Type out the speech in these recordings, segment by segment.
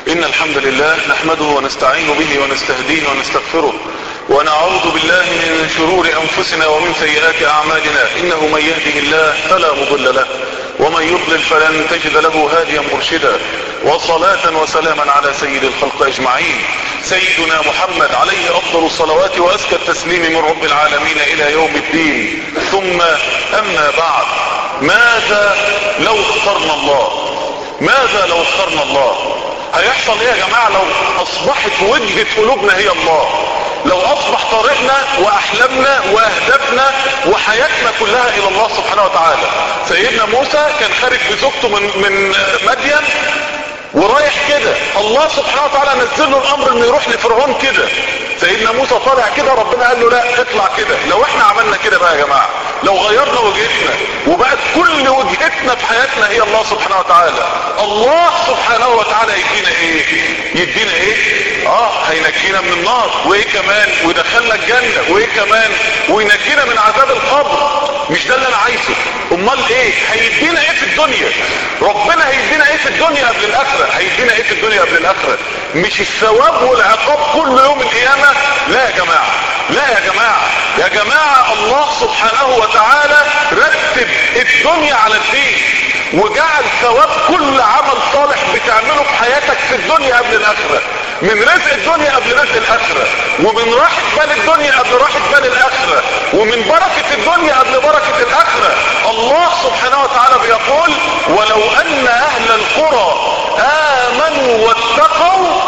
إن الحمد لله نحمده ونستعين به ونستهديه ونستغفره ونعوذ بالله من شرور أنفسنا ومن سيئات أعمالنا إنه من يهده الله فلا مضل له ومن يضلل فلن تجد له هاديا مرشدا وصلاة وسلاما على سيد الخلق أجمعين سيدنا محمد عليه أفضل الصلوات وأزكى التسليم من رب العالمين إلى يوم الدين ثم أما بعد ماذا لو اخترنا الله ماذا لو اخترنا الله هيحصل ايه يا جماعة لو اصبحت وجهة قلوبنا هي الله لو اصبح طريقنا واحلامنا واهدافنا وحياتنا كلها الى الله سبحانه وتعالى سيدنا موسى كان خارج بزوجته من, من مدين ورايح كده الله سبحانه وتعالى نزل له الامر انه يروح لفرعون كده سيدنا موسى طالع كده ربنا قال له لا اطلع كده لو احنا عملنا كده بقى يا جماعة لو غيرنا وجهتنا وبقت كل وجهتنا في حياتنا هي الله سبحانه وتعالى الله سبحانه وتعالى يدينا ايه يدينا ايه اه هينجينا من النار وايه كمان ويدخلنا الجنة وايه كمان وينجينا من عذاب القبر مش ده اللي انا عايزه امال ايه هيدينا ايه في الدنيا ربنا هيدينا ايه في الدنيا قبل الاخرة هيدينا ايه في الدنيا قبل الاخرة مش الثواب والعقاب كل يوم القيامة لا يا جماعة لا يا جماعة يا جماعة الله سبحانه وتعالى رتب الدنيا على الدين وجعل ثواب كل عمل صالح بتعمله في حياتك في الدنيا قبل الاخرة من رزق الدنيا قبل رزق الاخرة ومن راحة بال الدنيا قبل راحة بال الاخرة ومن بركة الدنيا قبل بركة الاخرة الله سبحانه وتعالى بيقول ولو ان اهل القرى امنوا واتقوا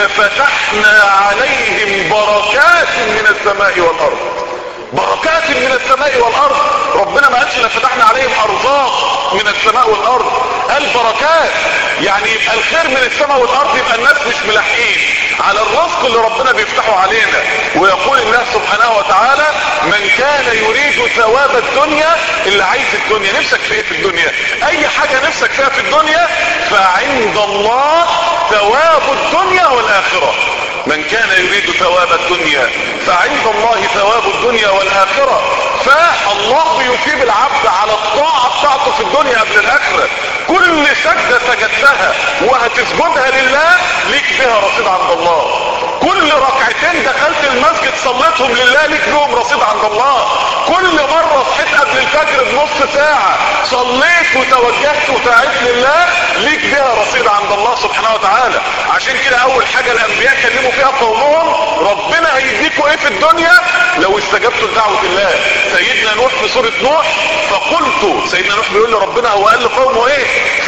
لفتحنا عليهم بركات من السماء والارض بركات من السماء والارض ربنا ما قالش لفتحنا عليهم ارزاق من السماء والارض قال بركات يعني يبقى الخير من السماء والارض يبقى الناس مش ملاحقين على الرزق اللي ربنا بيفتحه علينا ويقول الله سبحانه وتعالى من كان يريد ثواب الدنيا اللي عايز الدنيا نفسك في ايه في الدنيا اي حاجة نفسك فيها في الدنيا فعند الله ثواب الدنيا والاخرة من كان يريد ثواب الدنيا فعند الله ثواب الدنيا والاخرة فالله بيثيب العبد على الطاعة بتاعته في الدنيا قبل الاخرة كل سجدة سجدتها وهتسجدها لله ليك بها رصيد عند الله كل ركعتين دخلت المسجد صليتهم لله ليك بهم رصيد عند الله كل مرة صحيت قبل الفجر بنص ساعة صليت وتوجهت وسعيت لله ليك بها رصيد عند الله سبحانه وتعالى عشان كده اول حاجة الانبياء كلموا فيها قومهم ربنا هيديكوا ايه في الدنيا لو استجبتوا لدعوة الله سيدنا نوح في سورة نوح فقلت سيدنا نوح بيقول لربنا هو قال لقومه ايه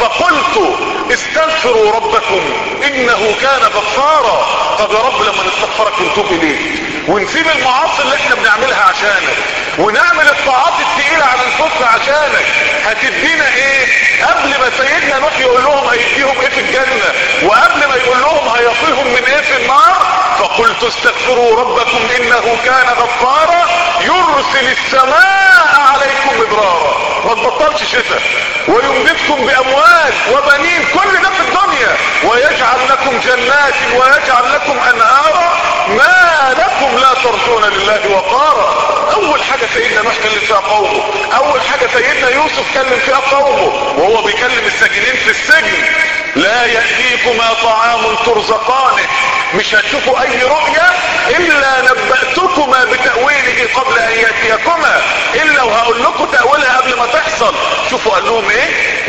فقلت استغفروا ربكم انه كان غفارا طب يا رب لما نستغفرك ونتوب اليك ونسيب المعاصي اللي احنا بنعملها عشانك ونعمل الطاعات الثقيلة على الكفر عشانك هتدينا ايه قبل ما سيدنا نوح يقول لهم هيديهم ايه في الجنة وقبل ما يقول لهم هيقيهم من ايه في النار فقلت استغفروا ربكم انه كان غفارا يرسل السماء عليكم مدرارا ما تبطلش شتاء ويمددكم باموال وبنين كل ده في الدنيا ويجعل لكم جنات ويجعل لكم انهارا ما لكم لا ترجون لله وقارا اول حاجة سيدنا نوح كلم فيها قومه اول حاجة سيدنا يوسف كلم فيها قومه وهو بيكلم الساجنين في السجن لا يأتيكما طعام ترزقانه مش هتشوفوا اي رؤية الا نبأتكما بتأويله قبل ان يأتيكما الا وهقول لكم تأويلها قبل ما تحصل شوفوا قال لهم ايه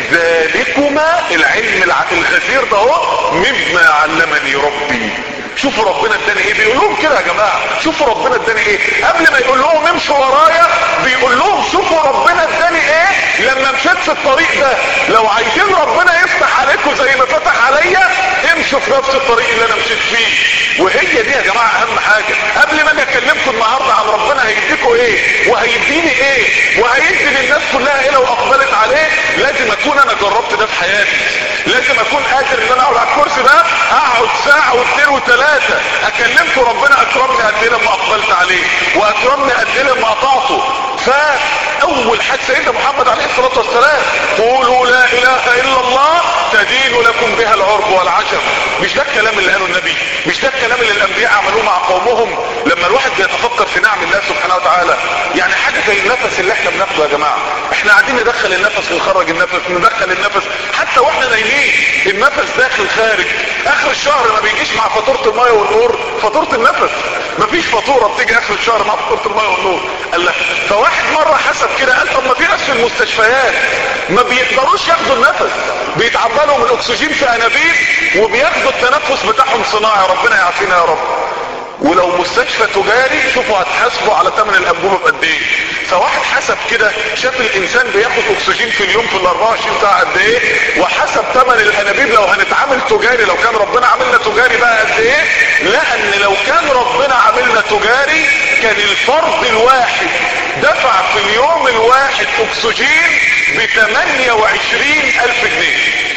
ذلكما العلم الغزير ده هو مما علمني ربي شوفوا ربنا اداني ايه بيقول لهم كده يا جماعة شوفوا ربنا اداني ايه قبل ما يقول لهم امشوا ورايا بيقول لهم شوفوا ربنا اداني ايه لما مشيت في الطريق ده لو عايزين ربنا يفتح عليكم زي ما فتح عليا امشوا في نفس الطريق اللي انا مشيت فيه وهي دي يا جماعة اهم حاجة قبل ما اجي اكلمكم النهاردة عن ربنا هيديكم ايه وهيديني ايه وهيدي للناس كلها ايه لو اقبلت عليه لازم اكون انا جربت ده في حياتي لازم اكون قادر ان انا اقعد على الكرسي ده اقعد ساعة واثنين وثلاثة اكلمت ربنا اكرمني قد ايه لما اقبلت عليه واكرمني قد ايه لما اطعته فاول حد سيدنا محمد عليه الصلاة والسلام قولوا لا اله الا الله تدين لكم بها العرب والعجم مش ده الكلام اللي قاله النبي مش ده الكلام اللي الانبياء عملوه مع قومهم لما الواحد بيتفكر في نعم الله سبحانه وتعالى يعني حاجة زي النفس اللي احنا بناخده يا جماعة احنا قاعدين ندخل النفس ونخرج النفس ندخل النفس حتى واحنا نايمين النفس داخل خارج اخر الشهر ما بيجيش مع فاتورة المية والنور فاتورة النفس مفيش فاتورة بتيجي اخر الشهر مع فاتورة المية والنور قال لك فواحد مرة حسب كده قال طب ما في ناس في المستشفيات ما بيقدروش ياخدوا النفس بيتعبى لهم الاكسجين في انابيب وبياخدوا التنفس بتاعهم صناعي ربنا يعافينا يا رب ولو مستشفى تجاري شوفوا هتحاسبوا على ثمن الانبوبه بقد ايه فواحد حسب كده شاف الانسان بياخد اكسجين في اليوم في ال 24 ساعه قد ايه وحسب ثمن الانابيب لو هنتعامل تجاري لو كان ربنا عاملنا تجاري بقى قد ايه لان لو كان ربنا عاملنا تجاري كان الفرد الواحد دفع في اليوم الواحد اكسجين ب 28 الف جنيه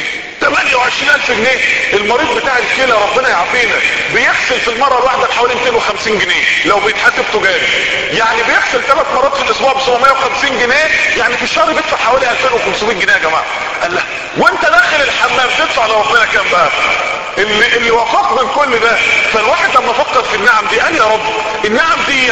28 الف جنيه المريض بتاع الكلى ربنا يعافينا بيغسل في المرة الواحدة بحوالي 250 جنيه لو بيتحسب تجاري يعني بيغسل ثلاث مرات في الاسبوع ب 750 جنيه يعني في الشهر بيدفع حوالي 2500 جنيه يا جماعة قال لا وانت داخل الحمام تدفع لربنا كام بقى اللي, اللي وفق من كل ده فالواحد لما فكر في النعم دي قال يا رب النعم دي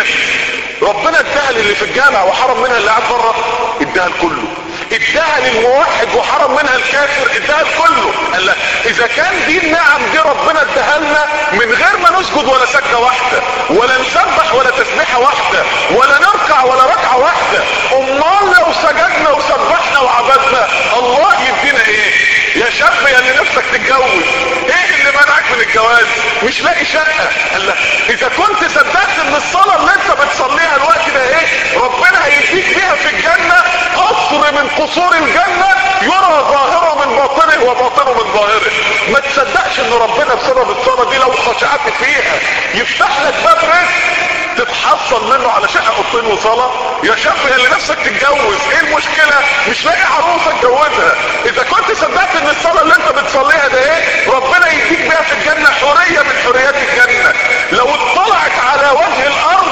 ربنا اداها للي في الجامع وحرم منها اللي قاعد بره اداها لكله اداها للموحد وحرم منها الكافر اداها لكله قال لا اذا كان دي النعم دي ربنا اداها لنا من غير ما نسجد ولا سجدة واحدة ولا نسبح ولا تسبيحة واحدة ولا نركع ولا ركعة واحدة امال لو سجدنا وسبحنا وعبدنا الله يدينا ايه يا شاب يا اللي نفسك تتجوز ايه اللي منعك من الجواز مش لاقي شقة قال لا اذا كنت صدقت ان الصلاة اللي انت بتصليها الوقت ده ايه ربنا هيديك بيها في الجنة قصر من قصور الجنة يرى ظاهره من باطنه وباطنه من ظاهره ما تصدقش ان ربنا بسبب الصلاة دي لو خشعت فيها يفتح لك باب رزق تتحصل منه على شقة اوضتين وصالة يا شاب يا اللي نفسك تتجوز ايه المشكلة مش لاقي عروسة تجوزها اذا كنت صدقت ان الصلاة اللي انت بتصليها ده ايه ربنا يديك بيها في الجنة حرية من حريات الجنة لو اطلعت على وجه الارض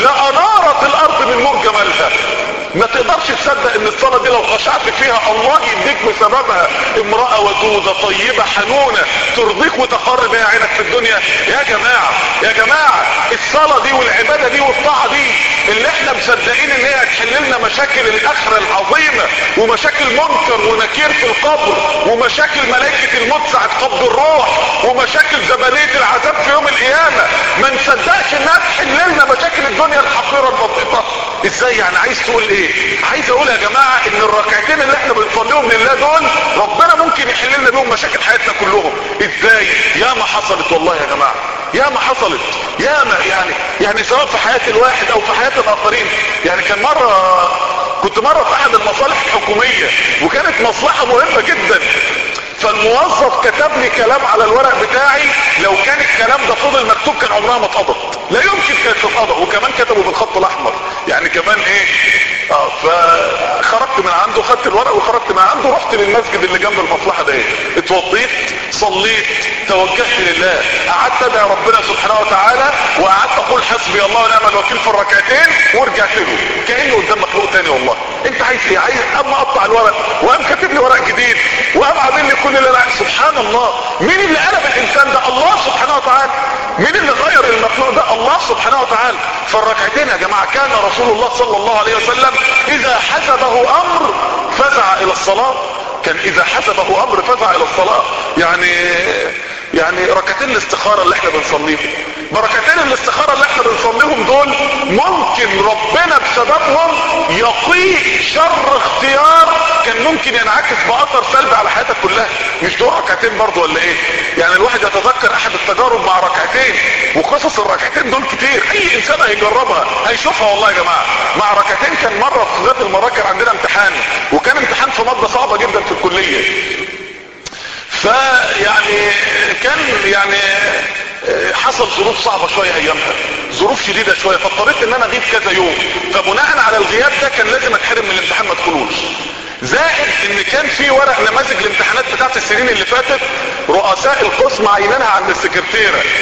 لانارت الارض من نور جمالها ما تقدرش تصدق ان الصلاة دي لو خشعت فيها الله يديك بسببها امرأة ودودة طيبة حنونة ترضيك وتقر بها عينك في الدنيا يا جماعة يا جماعة الصلاة دي والعبادة دي والطاعة دي اللي احنا مصدقين ان هي هتحل لنا مشاكل الاخرة العظيمة ومشاكل منكر ونكير في القبر ومشاكل ملائكة الموت ساعة قبض الروح ومشاكل زبانية العذاب في يوم القيامة ما نصدقش انها تحل لنا مشاكل الدنيا الحقيرة البسيطة ازاي يعني عايز تقول ايه عايز اقول يا جماعة ان الركعتين اللي احنا بنصليهم لله دول ربنا ممكن يحل لنا بيهم مشاكل حياتنا كلهم ازاي يا ما حصلت والله يا جماعة يا ما حصلت يا ما يعني يعني سواء في حياة الواحد او في حياة الاخرين يعني كان مرة كنت مرة في احد المصالح الحكومية وكانت مصلحة مهمة جدا فالموظف كتب لي كلام على الورق بتاعي لو كان الكلام ده فضل مكتوب كان عمرها ما اتقضت لا يمكن كانت تتقضى وكمان كتبوا بالخط الاحمر يعني كمان ايه اه فخرجت من عنده خدت الورق وخرجت من عنده رحت للمسجد اللي جنب المصلحة ده اتوضيت صليت توجهت لله قعدت ادعي ربنا سبحانه وتعالى وقعدت اقول حسبي الله ونعم الوكيل في الركعتين ورجعت له كانه قدام مخلوق تاني والله انت عايز ايه عايز اما اقطع الورق وقام كاتب لي ورق جديد وقام عامل لي كل اللي لا سبحان الله مين اللي قلب الانسان ده الله سبحانه وتعالى مين اللي غير المخلوق ده الله سبحانه وتعالى فالركعتين يا جماعة كان رسول الله صلى الله عليه وسلم اذا حسبه امر فزع الى الصلاة كان اذا حسبه امر فزع الى الصلاة يعني يعني ركعتين الاستخارة اللي احنا بنصليهم بركتين الاستخارة اللي احنا بنصليهم دول ممكن ربنا بسببهم يقيك شر اختيار كان ممكن ينعكس باثر سلبي على حياتك كلها مش دول ركعتين برضو ولا ايه يعني الواحد يتذكر احد التجارب مع ركعتين وقصص الركعتين دول كتير اي انسان هيجربها هيشوفها والله يا جماعة مع ركعتين كان مرة في ذات المراكر عندنا امتحان وكان امتحان في مادة صعبة جدا في الكلية فيعني كان يعني حصل ظروف صعبة شوية ايامها ظروف شديدة شوية فاضطريت ان انا اغيب كذا يوم فبناء على الغياب ده كان لازم اتحرم من الامتحان ما ادخلوش زائد ان كان في ورق نماذج الامتحانات بتاعت السنين اللي فاتت رؤساء القسم عينانها عند السكرتيرة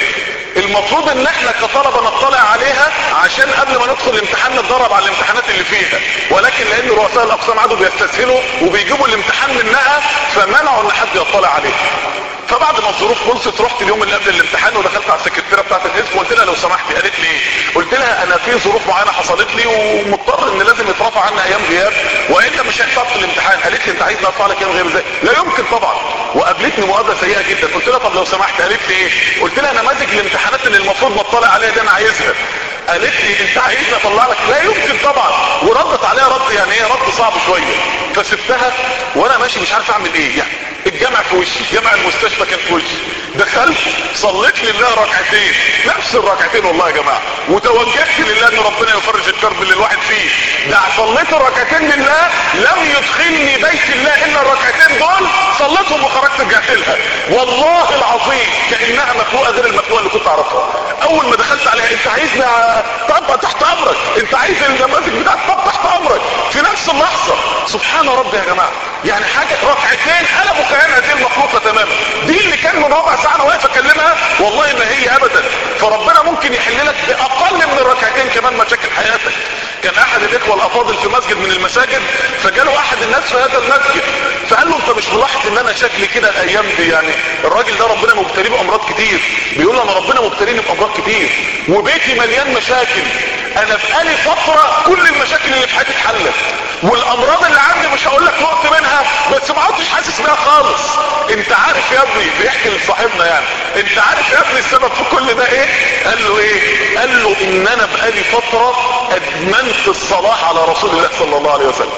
المفروض ان احنا كطلبة نطلع عليها عشان قبل ما ندخل الامتحان نتدرب على الامتحانات اللي فيها ولكن لان رؤساء الاقسام عادوا بيستسهلوا وبيجيبوا الامتحان منها فمنعوا ان حد يطلع عليها فبعد ما الظروف خلصت رحت اليوم اللي قبل الامتحان ودخلت على السكرتيره بتاعت الاسم وقلت لها لو سمحتي قالت لي ايه قلت لها انا في ظروف معينه حصلت لي ومضطر ان لازم يترفع عني ايام غياب والا مش هينفع ادخل الامتحان قالت لي انت عايز ارفع لك ايام غياب ازاي لا يمكن طبعا وقابلتني مقابله سيئه جدا قلت لها طب لو سمحت قالت لي ايه قلت لها نماذج الامتحانات اللي المفروض بطلع عليها دي انا عايزها قالت لي انت عايزني اطلع لك لا يمكن طبعا وردت عليها رد يعني ايه رد صعب شويه فسبتها وانا ماشي مش عارف اعمل ايه يعني الجامع في وشي جامع المستشفى كان في وشي دخلت صليت لله ركعتين نفس الركعتين والله يا جماعه وتوجهت لله ان ربنا يفرج الكرب اللي الواحد فيه ده صليت الركعتين لله لم يدخلني بيت الله الا الركعتين دول صليتهم وخرجت رجعت لها والله العظيم كانها مخلوقه غير المخلوقه اللي كنت اعرفها اول ما دخلت عليها انت عايزني طب تحت امرك انت عايز النماذج بتاعك طب تحت امرك في نفس اللحظه سبحان ربي يا جماعه يعني حاجه ركعتين قلبوا كيان هذه المخلوقه تماما دي اللي كان من ربع ساعه انا واقف اكلمها والله ما هي ابدا فربنا ممكن يحل لك باقل من الركعتين كمان مشاكل حياتك كان احد الاخوه الافاضل في مسجد من المساجد فجاله احد الناس في هذا المسجد فقال له انت مش ملاحظ ان انا شكلي كده الايام دي يعني الراجل ده ربنا مبتليه بامراض كتير بيقول له انا ربنا مبتليني بامراض كتير وبيتي مليان مشاكل انا بقالي فتره كل المشاكل اللي في حياتي اتحلت والامراض اللي عندي مش هقول لك نقط منها بس ما عدتش حاسس بيها خالص انت عارف يا ابني بيحكي لصاحبنا يعني انت عارف يا ابني السبب في كل ده ايه قال له ايه قال له ان انا بقالي فتره ادمنت الصلاه على رسول الله صلى الله عليه وسلم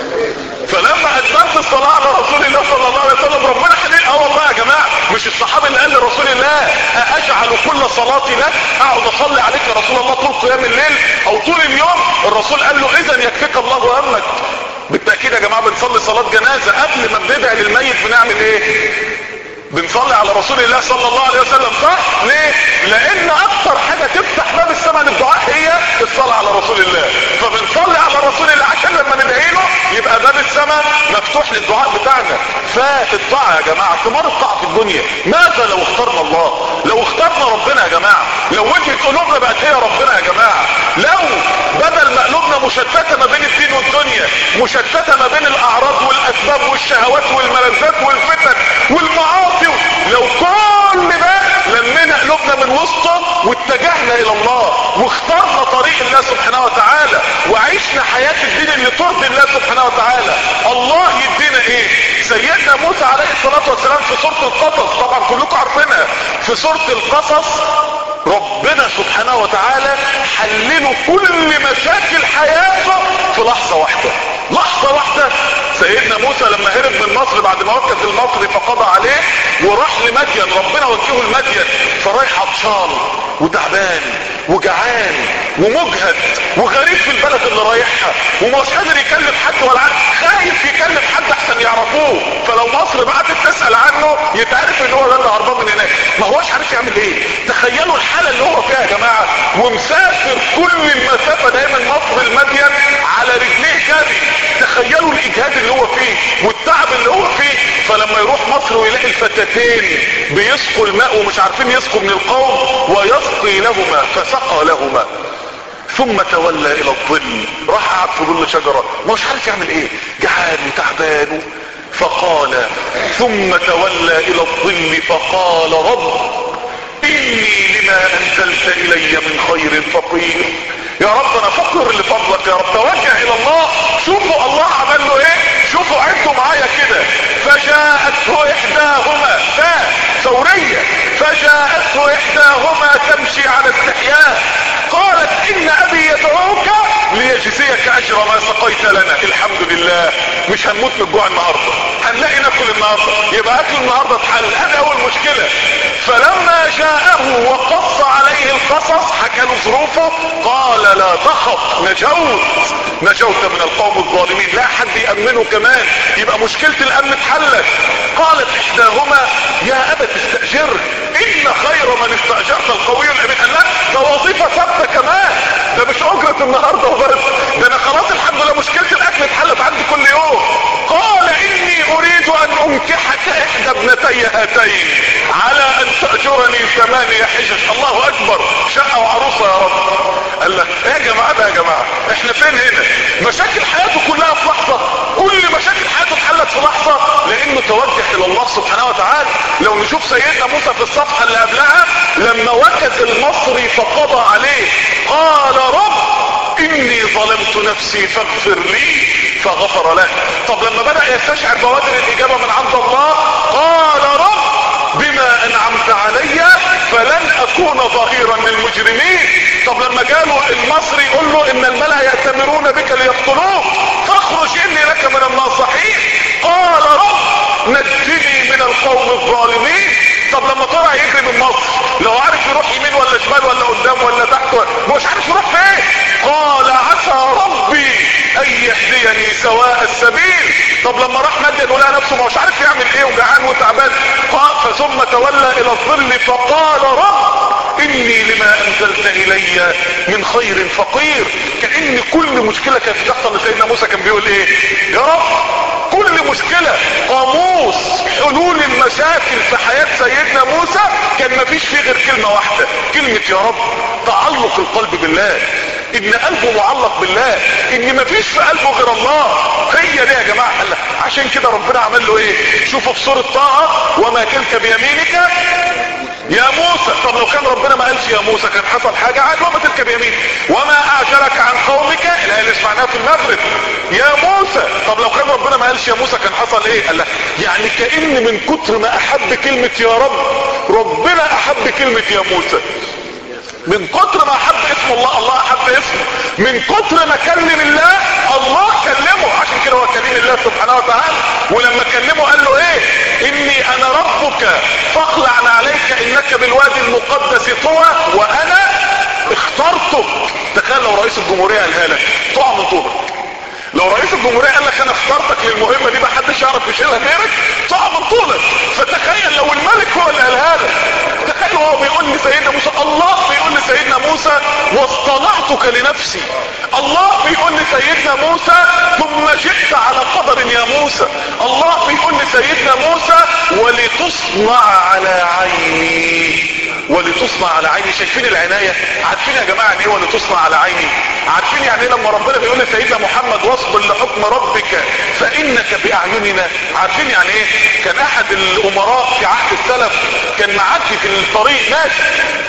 فلما ادمنت الصلاة على رسول الله صلى الله عليه وسلم ربنا حليل اه والله يا جماعة مش الصحابي اللي قال لرسول الله اجعل كل صلاتي لك اقعد اصلي عليك يا رسول الله طول قيام الليل او طول اليوم الرسول قال له اذا يكفيك الله همك بالتأكيد يا جماعة بنصلي صلاة جنازة قبل ما بندعي للميت بنعمل ايه بنصلي على رسول الله صلى الله عليه وسلم صح ليه لان اكتر حاجة تفتح باب السماء للدعاء هي الصلاة على رسول الله فبنصلي على رسول الله عشان لما ندعي له يبقى باب السماء مفتوح للدعاء بتاعنا فالطاعة يا جماعة ثمار الطاعة في الدنيا ماذا لو اخترنا الله لو اخترنا ربنا يا جماعة لو وجهة قلوبنا بقت هي ربنا يا جماعة لو بدل ما قلوبنا مشتتة ما بين الدين والدنيا مشتتة ما بين الاعراض والاسباب والشهوات والملذات والفتن والمعاصي لو كل ده لمينا قلوبنا من وسطه واتجهنا الى الله واخترنا طريق الله سبحانه وتعالى وعشنا حياة الدين اللي ترضي الله سبحانه وتعالى الله يدينا ايه سيدنا موسى عليه الصلاة والسلام في سورة القصص طبعا كلكم عارفينها في سورة القصص ربنا سبحانه وتعالى حلله كل مشاكل حياته في لحظة واحدة لحظة واحدة سيدنا موسى لما هرب من مصر بعد ما وكز المصري فقضى عليه وراح لمدين ربنا وجهه المدين فرايح عطشان وتعبان وجعان ومجهد وغريب في البلد اللي رايحها ومش قادر يكلم حد ولا عارف خايف يكلم حد احسن يعرفوه فلو مصر بعتت تسأل عنه يتعرف ان هو ده اللي هربان من هناك ما هوش عارف يعمل ايه تخيلوا الحالة اللي هو فيها يا جماعة ومسافر كل المسافة دايما مصر المدين على رجليه كده تخيلوا الاجهاد اللي هو فيه والتعب اللي هو فيه فلما يروح مصر ويلاقي الفتاتين بيسقوا الماء ومش عارفين يسقوا من القوم ويسقي لهما فسقى لهما ثم تولى الى الظل راح قعد في ظل شجرة ما مش عارف يعمل ايه جعان وتعبان فقال ثم تولى الى الظل فقال رب اني لما انزلت الي من خير فقير يا رب انا فقر لفضلك يا رب توجه الى الله شوفوا الله عمل له ايه شوفوا عدوا معايا كده فجاءته احداهما فا ثورية فجاءته احداهما تمشي على استحياء قالت ان ابي يدعوك ليجزيك اجر ما سقيت لنا الحمد لله مش هنموت من الجوع النهاردة هنلاقي ناكل النهاردة يبقى اكل النهاردة اتحل هذا اول مشكلة فلما جاءه وقص عليه القصص حكى له ظروفه قال لا تخف نجوت نجوت من القوم الظالمين لا حد يأمنه كمان يبقى مشكلة الامن اتحلت قالت احداهما يا ابت استأجر ان خير من استأجرت القوي الامين قال لا ده وظيفة ثابتة كمان ده مش اجرة النهاردة وبس ده انا خلاص الحمد لله مشكلة الاكل اتحلت عندي كل يوم قال اني اريد ان انكحك احدى ابنتي هاتين على ان تأجرني وجعلوا لي ثمانية حجج الله اكبر شقة وعروسة يا رب قال لك ايه يا جماعة ده يا جماعة احنا فين هنا مشاكل حياته كلها في لحظة كل مشاكل حياته اتحلت في لحظة لانه توجه الى الله سبحانه وتعالى لو نشوف سيدنا موسى في الصفحة اللي قبلها لما وكز المصري فقضى عليه قال رب اني ظلمت نفسي فاغفر لي فغفر له طب لما بدأ يستشعر بوادر الاجابة من عند الله قال رب بما انعمت علي فلن اكون ظهيرا للمجرمين طب لما جاله المصري يقول له ان الملأ يأتمرون بك ليقتلوك فاخرج اني لك من الناصحين قال رب نجني من القوم الظالمين طب لما طلع يجري من مصر لو عارف يروح يمين ولا شمال ولا قدام ولا تحت مش عارف يروح فين قال عسى ربي ان يهديني سواء السبيل طب لما راح مدين ولقى نفسه مش عارف يعمل ايه وجعان وتعبان ثم تولى الى الظل فقال رب اني لما انزلت الي من خير فقير كأن كل مشكلة كانت تحصل لسيدنا موسى كان بيقول ايه يا رب كل مشكلة قاموس حلول المشاكل في حياة سيدنا موسى كان مفيش فيه غير كلمة واحدة كلمة يا رب تعلق القلب بالله ان قلبه معلق بالله ان مفيش في قلبه غير الله هي دي يا جماعة قال عشان كده ربنا عمل له ايه شوفوا في سورة طه وما تلك بيمينك يا موسى طب لو كان ربنا ما قالش يا موسى كان حصل حاجة عاد وما تلك بيمين وما اعجلك عن قومك الايه اللي سمعناها في المغرب يا موسى طب لو كان ربنا ما قالش يا موسى كان حصل ايه قال يعني كأن من كتر ما احب كلمة يا رب ربنا احب كلمة يا موسى من كتر ما احب اسم الله الله احب اسمه من كتر ما كلم الله الله كلمه عشان كده هو كلم الله سبحانه وتعالى ولما كلمه قال له ايه اني انا ربك فاخلع عليك انك بالوادي المقدس طوى وانا اخترتك تخيل لو رئيس الجمهورية قالها لك تقع من طولك لو رئيس الجمهورية قال لك انا اخترتك للمهمة دي ما حدش يعرف يشيلها غيرك تقع من طولك فتخيل لو الملك هو اللي قالها لك تخيل هو بيقول لسيدنا موسى الله بيقول لسيدنا موسى واصطنعتك لنفسي الله بيقول لسيدنا موسى ثم جئت على قدر يا موسى الله بيقول لسيدنا موسى ولتصنع على عيني ولتصنع على عيني شايفين العناية عارفين يا جماعة يعني ايه ولتصنع على عيني عارفين يعني ايه لما ربنا بيقول لسيدنا محمد واصبر لحكم ربك فانك باعيننا عارفين يعني ايه كان احد الامراء في عهد السلف كان معدي في الطريق ماشي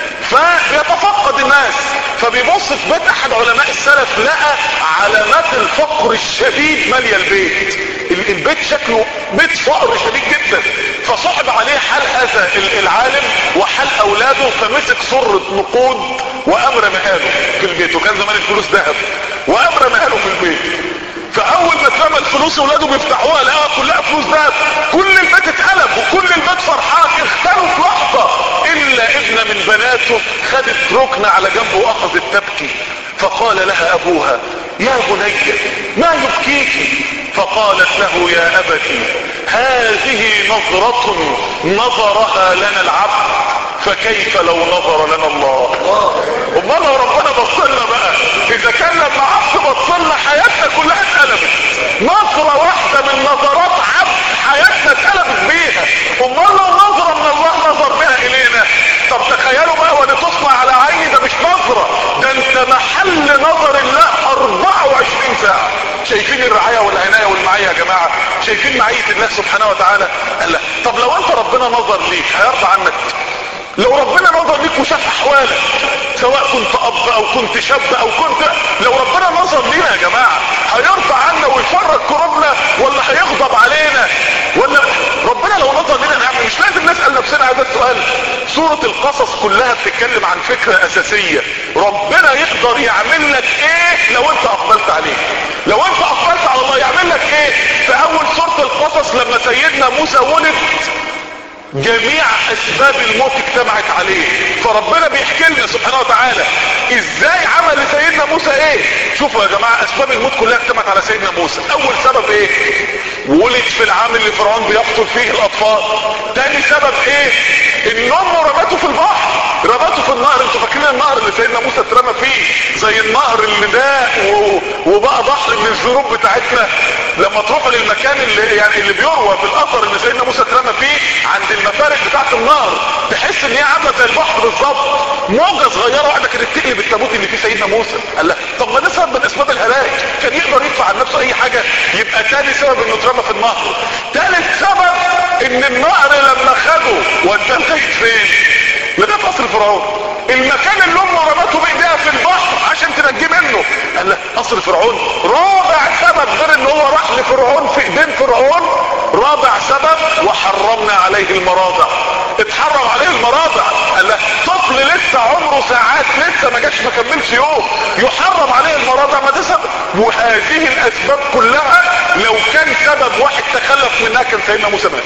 فبيتفقد الناس فبيبص في بيت احد علماء السلف لقى علامات الفقر الشديد ماليه البيت البيت شكله بيت فقر شديد جدا فصعب عليه حال هذا العالم وحال اولاده فمسك صرة نقود وامر مهاله في البيت وكان زمان الفلوس ذهب وامر مهاله في البيت فاول ما اترمى الفلوس اولاده بيفتحوها لقاها كلها فلوس ذهب كل البيت اتقلب وكل البيت فرحان اختلوا في لحظه الا ابنه من بناته خدت ركن على جنبه واخذت تبكي فقال لها ابوها يا بني ما يبكيك فقالت له يا ابتي هذه نظرة نظرها لنا العبد فكيف لو نظر لنا الله امال لو ربنا بصلنا بقى اذا كان لما عبد بصلنا حياتنا كلها اتقلبت نظرة واحدة من نظرات عبد حياتنا اتقلبت بيها امال لو نظرة من الله نظر بها الينا طب تخيلوا بقى ولتصنع على عيني ده مش نظرة ده انت محل نظر الله 24 ساعة شايفين الرعاية والعناية والمعية يا جماعة شايفين معية الله سبحانه وتعالى قال لا طب لو انت ربنا نظر ليك هيرضى عنك لو ربنا نظر ليك وشاف احوالك سواء كنت اب او كنت شاب او كنت لو ربنا نظر لينا يا جماعة هيرضى عنا ويفرج كربنا ولا هيغضب علينا ولا ربنا لو نظر لنا نعمل مش لازم نسأل نفسنا هذا السؤال سورة القصص كلها بتتكلم عن فكرة اساسية ربنا يقدر يعمل لك ايه لو انت اقبلت عليه لو انت اقبلت على الله يعمل لك ايه في اول سورة القصص لما سيدنا موسى ولد جميع اسباب الموت اجتمعت عليه فربنا بيحكي لنا سبحانه وتعالى ازاي عمل لسيدنا موسى ايه شوفوا يا جماعة اسباب الموت كلها اجتمعت على سيدنا موسى اول سبب ايه ولد في العام اللي فرعون بيقتل فيه الاطفال تاني سبب ايه ان امه رمته في البحر رمته في النهر انتوا فاكرين النهر اللي سيدنا موسى اترمى فيه زي النهر اللي ده وبقى بحر من الذنوب بتاعتنا لما تروحوا للمكان اللي يعني اللي بيروى في الاثر ان سيدنا موسى اترمى فيه عند المفارق بتاعت النار تحس ان هي عامله زي البحر بالظبط موجه صغيره واحده كانت تقلب التابوت اللي فيه سيدنا موسى قال لها طب ما ده سبب من اسباب الهلاك كان يقدر يدفع عن نفسه اي حاجه يبقى تاني سبب انه اترمى في النهر تالت سبب ان النهر لما خده وداه لغايه فين لغايه قصر فرعون المكان اللي امه رمته بايديها في البحر عشان تنجيه منه قال لا قصر فرعون رابع سبب غير ان هو راح لفرعون في ايدين فرعون رابع سبب وحرمنا عليه المراضع اتحرم عليه المراضع قال لا طفل لسه عمره ساعات لسه ما جاش ما كملش يوم يحرم عليه المراضع ما ده سبب وهذه الاسباب كلها لو كان سبب واحد تخلف منها كان سيدنا موسى مات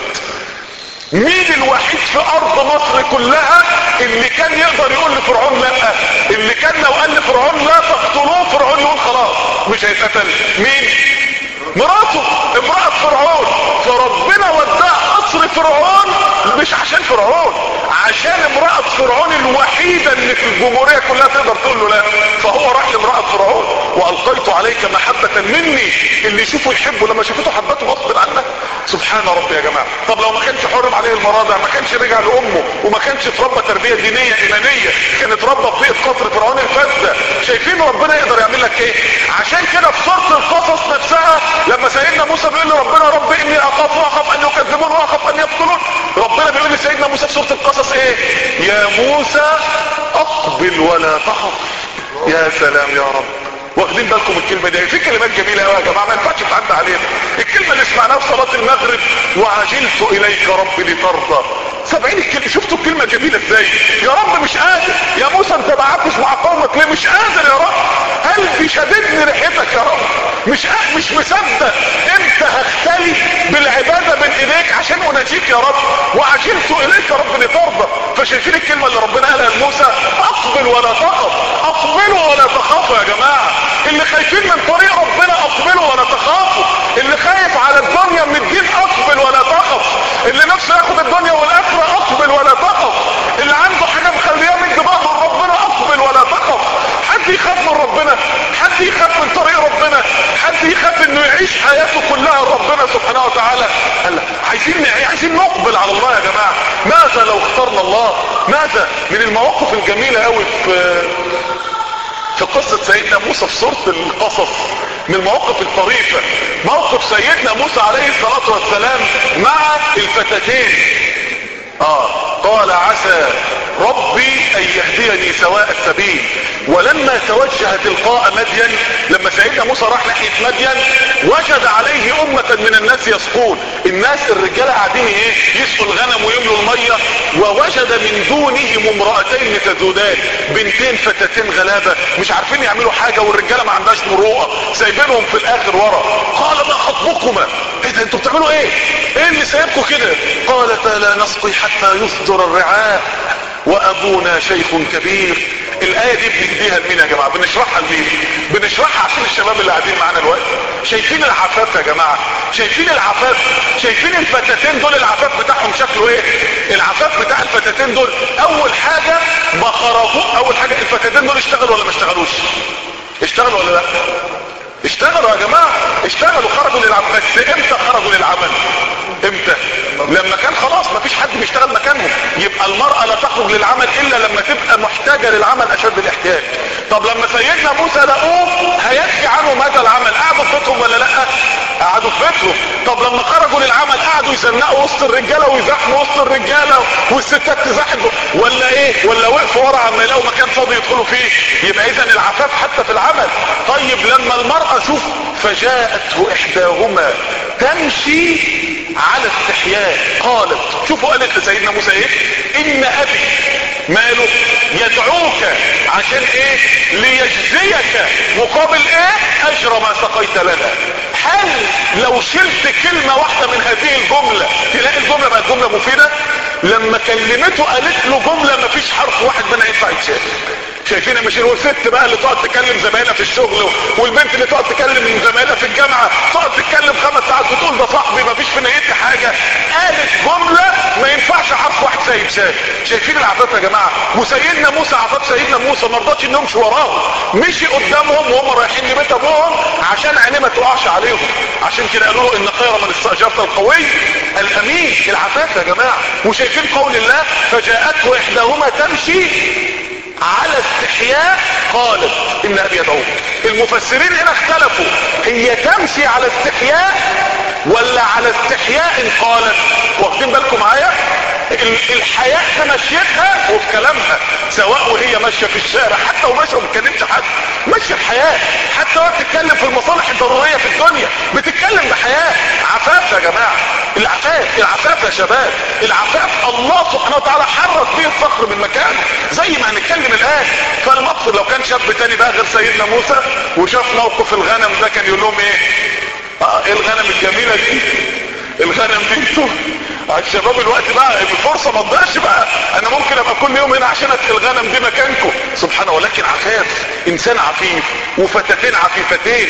مين الوحيد في ارض مصر كلها اللي كان يقدر يقول لفرعون لا اللي كان لو قال لفرعون لا تقتلوه فرعون يقول خلاص مش هيتقتل مين مراته امرأة فرعون فربنا وداه قصر فرعون مش عشان فرعون عشان امرأة فرعون الوحيدة اللي في الجمهورية كلها تقدر تقول له لا فهو راح لامرأة فرعون والقيت عليك محبة مني اللي يشوفه يحبه لما شافته حبته غصب عنها سبحان ربي يا جماعة طب لو ما كانش حرم عليه المراضع ما كانش رجع لامه وما كانش اتربى تربية دينية ايمانية كان اتربى في بيئة قصر فرعون الفاسدة شايفين ربنا يقدر يعمل لك ايه عشان كده في سورة القصص نفسها لما سيدنا موسى بيقول لربنا رب اني اخاف واخاف ان يكذبون واخاف ان يقتلون ربنا بيقول لسيدنا موسى في سورة القصص ايه يا موسى اقبل ولا تخف يا سلام يا رب واخدين بالكم الكلمه دي في كلمات جميله قوي يا جماعه ما ينفعش تعدي علينا الكلمه اللي سمعناها في صلاه المغرب وعجلت اليك ربي لترضى سبعين الكلمة شفتوا الكلمة جميلة ازاي يا رب مش قادر يا موسى انت ما قعدتش مع قومك ليه مش قادر يا رب قلبي شددني ريحتك يا رب مش قا- مش مصدق امتى هختلي بالعبادة بين ايديك عشان اناجيك يا رب وعجلت اليك يا رب لترضى فشايفين الكلمة اللي ربنا قالها لموسى اقبل ولا تخف اقبلوا ولا تخافوا يا جماعة اللي خايفين من طريق ربنا اقبلوا ولا تخافوا اللي خايف على الدنيا من الدين اقبل ولا تخف اللي نفسه ياخد الدنيا والاخرة اقبل ولا تخف اللي عنده حاجة مخليه من دماغه ربنا اقبل ولا تخف حد يخاف من ربنا حد يخاف من طريق ربنا حد يخاف انه يعيش حياته كلها لربنا سبحانه وتعالى قال لا، عايزين نع- عايزين نقبل على الله يا جماعة ماذا لو اخترنا الله ماذا من المواقف الجميلة قوي في في قصة سيدنا موسى في سورة القصص من المواقف الطريفة موقف سيدنا موسى عليه الصلاة والسلام مع الفتاتين اه قال عسى ربي ان يهديني سواء السبيل ولما توجه تلقاء مدين لما سيدنا موسى راح ناحية مدين وجد عليه امة من الناس يسقون الناس الرجالة قاعدين ايه يسقوا الغنم ويملوا المية ووجد من دونهم امرأتين تذودان بنتين فتاتين غلابة مش عارفين يعملوا حاجة والرجالة ما عندهاش مروءة سايبينهم في الاخر ورا قال ما خطبكما ايه ده انتوا بتعملوا ايه ايه اللي سايبكم كده قالتا لا نسقي حتى يصدر الرعاء وابونا شيخ كبير الايه دي بنديها لمين يا جماعه بنشرحها لمين بنشرحها عشان الشباب اللي قاعدين معانا دلوقتي شايفين العفاف يا جماعه شايفين العفاف شايفين الفتاتين دول العفاف بتاعهم شكله ايه العفاف بتاع الفتاتين دول اول حاجه ما خرجوا اول حاجه الفتاتين دول اشتغلوا ولا ما اشتغلوش اشتغلوا ولا لا اشتغلوا يا جماعة اشتغلوا خرجوا للعمل بس امتى خرجوا للعمل امتى لما كان خلاص ما فيش حد بيشتغل مكانهم يبقى المرأة لا تخرج للعمل الا لما تبقى محتاجة للعمل اشد الاحتياج طب لما سيدنا موسى لقوه هيحكي عنه ماذا العمل قعدوا في بيتهم ولا لا قعدوا في بيتهم طب لما خرجوا للعمل قعدوا يزنقوا وسط الرجالة ويزحموا وسط الرجالة والستات تزحم ولا ايه ولا وقفوا ورا عما يلاقوا مكان فاضي يدخلوا فيه يبقى اذا العفاف حتى في العمل طيب لما المرأة شوف فجاءته احداهما تمشي على استحياء قالت شوفوا قالت لسيدنا موسى ايه ان ابي ماله يدعوك عشان ايه ليجزيك مقابل ايه اجر ما سقيت لنا هل لو شلت كلمة واحدة من هذه الجملة تلاقي الجملة بقت جملة مفيدة لما كلمته قالت له جملة مفيش حرف واحد منها ينفع يتشال شايفين ماشيين والست بقى اللي تقعد تكلم زمايلها في الشغل والبنت اللي تقعد تكلم زمايلها في الجامعه تقعد تتكلم خمس ساعات وتقول ده صاحبي ما فيش في نيتي حاجه قالت جمله ما ينفعش حرف واحد سايب شايف شايفين العفاف يا جماعه وسيدنا موسى عفاف سيدنا موسى ما رضاش انهم يمشوا وراهم مشي قدامهم وهم رايحين لبيت ابوهم عشان عينيه ما تقعش عليهم عشان كده قالوا ان خير من استاجرت القوي الامين العفاف يا جماعه وشايفين قول الله فجاءته احداهما تمشي على استحياء قالت ان ابي يدعوك المفسرين هنا اختلفوا هي تمشي على استحياء ولا على استحياء قالت واخدين بالكم معايا الحياء في مشيتها وفي كلامها سواء وهي ماشيه في الشارع حتى وماشيه وما بتكلمش حد ماشيه بحياء حتى وهي بتتكلم في المصالح الضروريه في الدنيا بتتكلم بحياء عفاف يا جماعه العفاف العفاف يا شباب العفاف الله سبحانه وتعالى حرك به الصخر من مكانه زي ما هنتكلم الان فالمقصد لو كان شاب تاني بقى غير سيدنا موسى وشاف موقف الغنم ده كان يقول لهم ايه اه ايه الغنم الجميله دي الغنم دي الشباب الوقت بقى الفرصه ما تضيعش بقى انا ممكن ابقى كل يوم هنا عشان ادخل الغنم دي مكانكم سبحانه ولكن عفاف انسان عفيف وفتاتين عفيفتين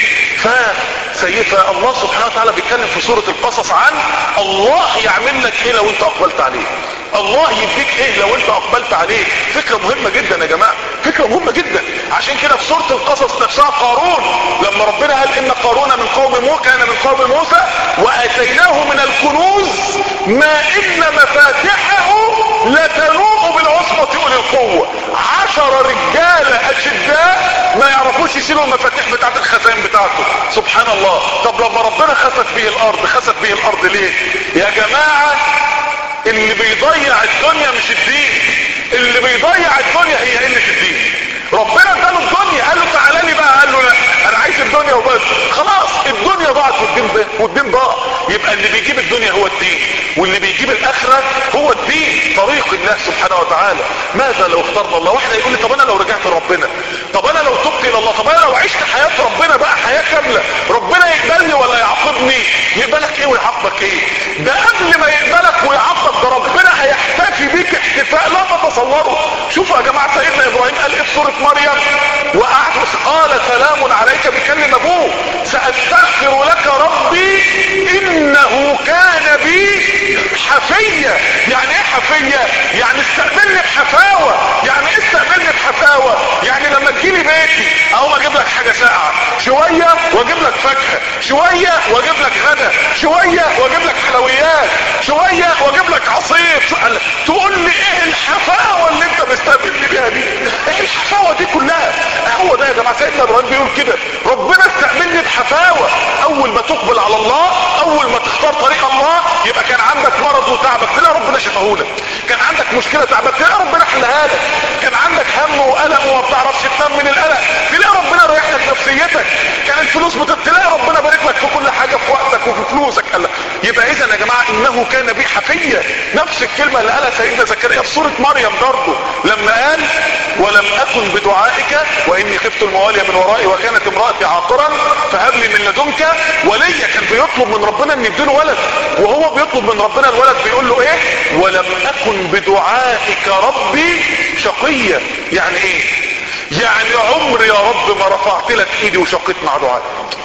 فسيدنا الله سبحانه وتعالى بيتكلم في سوره القصص عن الله يعمل لك ايه لو انت اقبلت عليه الله يديك ايه لو انت اقبلت عليه فكرة مهمة جدا يا جماعة فكرة مهمة جدا عشان كده في سورة القصص نفسها قارون لما ربنا قال ان قارون من قوم موسى كان من قوم موسى واتيناه من الكنوز ما ان مفاتحه لتنوء بالعصبة اولي القوة عشر رجالة اشداء ما يعرفوش يشيلوا المفاتيح بتاعت الخزائن بتاعته سبحان الله طب لما ربنا خسف به الارض خسف به الارض ليه يا جماعة اللي بيضيع الدنيا مش الدين اللي بيضيع الدنيا هي قله الدين ربنا اداله الدنيا قال له تعالى لي بقى قال له لا انا عايز الدنيا وبس خلاص الدنيا ضاعت والدين ضاع والدين ضاع يبقى اللي بيجيب الدنيا هو الدين واللي بيجيب الاخره هو الدين طريق الله سبحانه وتعالى ماذا لو اخترنا الله واحد يقول لي طب انا لو رجعت لربنا طب انا لو تبت الى الله طب انا لو عشت حياه ربنا بقى حياه كامله ربنا يقبلني ولا يعاقبني يقبلك ايه ويعاقبك ايه ده قبل ما يقبلك ويعاقب ده ربنا هيحتفي بيك احتفاء لا تتصوره شوفوا يا جماعه سيدنا ابراهيم قال ايه في سوره مريم وقعد قال سلام عليك بيكلم ابوه ساستغفر لك ربي انه كان بي حفية يعني ايه حفية يعني استقبلني بحفاوة يعني ايه استقبلني بحفاوة يعني لما تجيلي بيتي اقوم اجيب لك حاجة ساعة شوية واجيب لك فاكهة شوية واجيب لك غدا شوية واجيب لك حلويات شوية واجيب لك عصير شو... تقول لي ايه الحفاوة اللي انت مستقبلني بيها دي ايه الحفاوة دي كلها هو ده يا جماعة سيدنا ابراهيم بيقول كده ربنا استقبلني بحفاوة اول ما تقبل على الله اول ما تختار طريق الله يبقى كان عندك مرض وتعبك تلاقي ربنا شفاهولك كان عندك مشكلة تعبك تلاقي ربنا حلها لك كان عندك هم وقلق وما بتعرفش تنام من القلق تلاقي ربنا ريح لك نفسيتك كان الفلوس بت... تلاقي ربنا بارك لك في كل حاجة في وقتك وفي فلوسك قال يبقى اذا يا جماعة انه كان بي حفية نفس الكلمة اللي قالها سيدنا زكريا في سورة مريم برضه لما قال ولم اكن بدعائك واني خفت الموالي من ورائي وكانت امرأتي عاقرا فهب لي من لدنك وليا كان بيطلب من ربنا ان يديله ولد وهو بيطلب من ربنا الولد بيقول له ايه ولم اكن بدعائك ربي شقيا يعني ايه يعني عمري يا رب ما رفعت لك ايدي وشقيت مع دعائك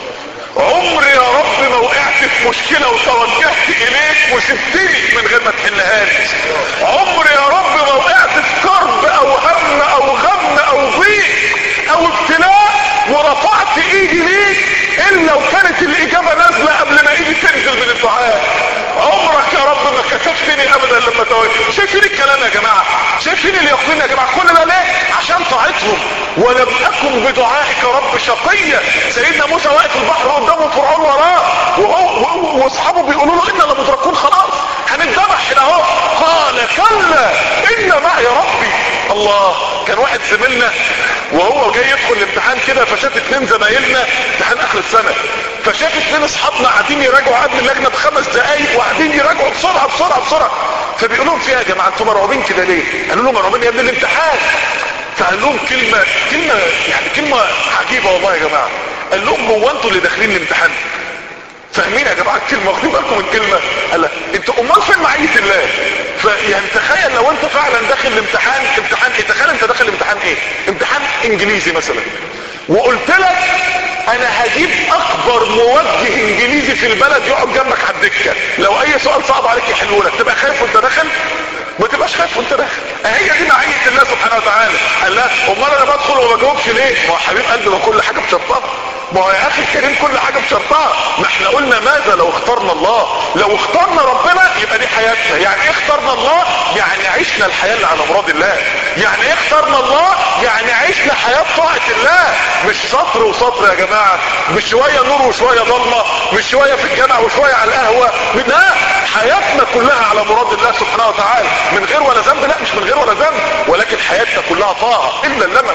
عمري يا رب ما وقعت في مشكلة وتوجهت اليك وسبتني من غير ما تحلها لي عمري يا رب ما وقعت في كرب او هم او غم او ضيق او ابتلاء ورفعت ايدي ليك الا وكانت الاجابة نازلة قبل ما ايدي تنزل من الدعاء عمرك يا رب ما كتفتني ابدا لما توجه شايفين الكلام يا جماعة شايفين اليقين يا جماعة كل ده ليه عشان طاعتهم ولم اكن بدعائك رب شقيا سيدنا موسى واقف البحر قدامه فرعون وراه وهو واصحابه بيقولوا له انا لمدركون خلاص هنتذبح هنا اهو قال كلا ان معي ربي الله كان واحد زميلنا وهو جاي يدخل الامتحان كده فشاف اتنين زمايلنا امتحان اخر السنه فشاف اتنين اصحابنا قاعدين يراجعوا قبل اللجنه بخمس دقايق وقاعدين يراجعوا بسرعه بسرعه بسرعه فبيقول لهم فيها يا جماعه انتوا مرعوبين كده ليه؟ قالوا له مرعوبين يا ابن الامتحان فقال لهم كلمه كلمه يعني كلمه عجيبه والله يا جماعه قال لهم هو انتوا اللي داخلين الامتحان فاهمين يا جماعه الكلمه واخدين بالكم من الكلمه قال لك انتوا امال فين معيه الله فيعني تخيل لو انت فعلا داخل الامتحان امتحان ايه تخيل انت داخل امتحان ايه امتحان انجليزي مثلا وقلت لك انا هجيب اكبر موجه انجليزي في البلد يقعد جنبك على الدكه لو اي سؤال صعب عليك يحلوا لك تبقى خايف وانت داخل ما تبقاش خايف وانت داخل هي دي معيه الله سبحانه وتعالى قال لا امال انا بدخل وما بجاوبش ليه ما هو حبيب قلبي ما كل حاجه بشرطها ما هو يا اخي الكريم كل حاجه بشرطها ما احنا قلنا ماذا لو اخترنا الله لو اخترنا ربنا يبقى دي حياتنا يعني ايه اخترنا الله يعني عشنا الحياه اللي على مراد الله يعني ايه اخترنا الله يعني عشنا حياه طاعه الله مش سطر وسطر يا جماعه مش شويه نور وشويه ضلمه مش شويه في الجامع وشويه على القهوه لا حياتنا كلها على مراد الله سبحانه وتعالى من غير ولا ذنب لا مش من غير ولا ذنب ولكن حياتنا كلها طاعه الا اللمم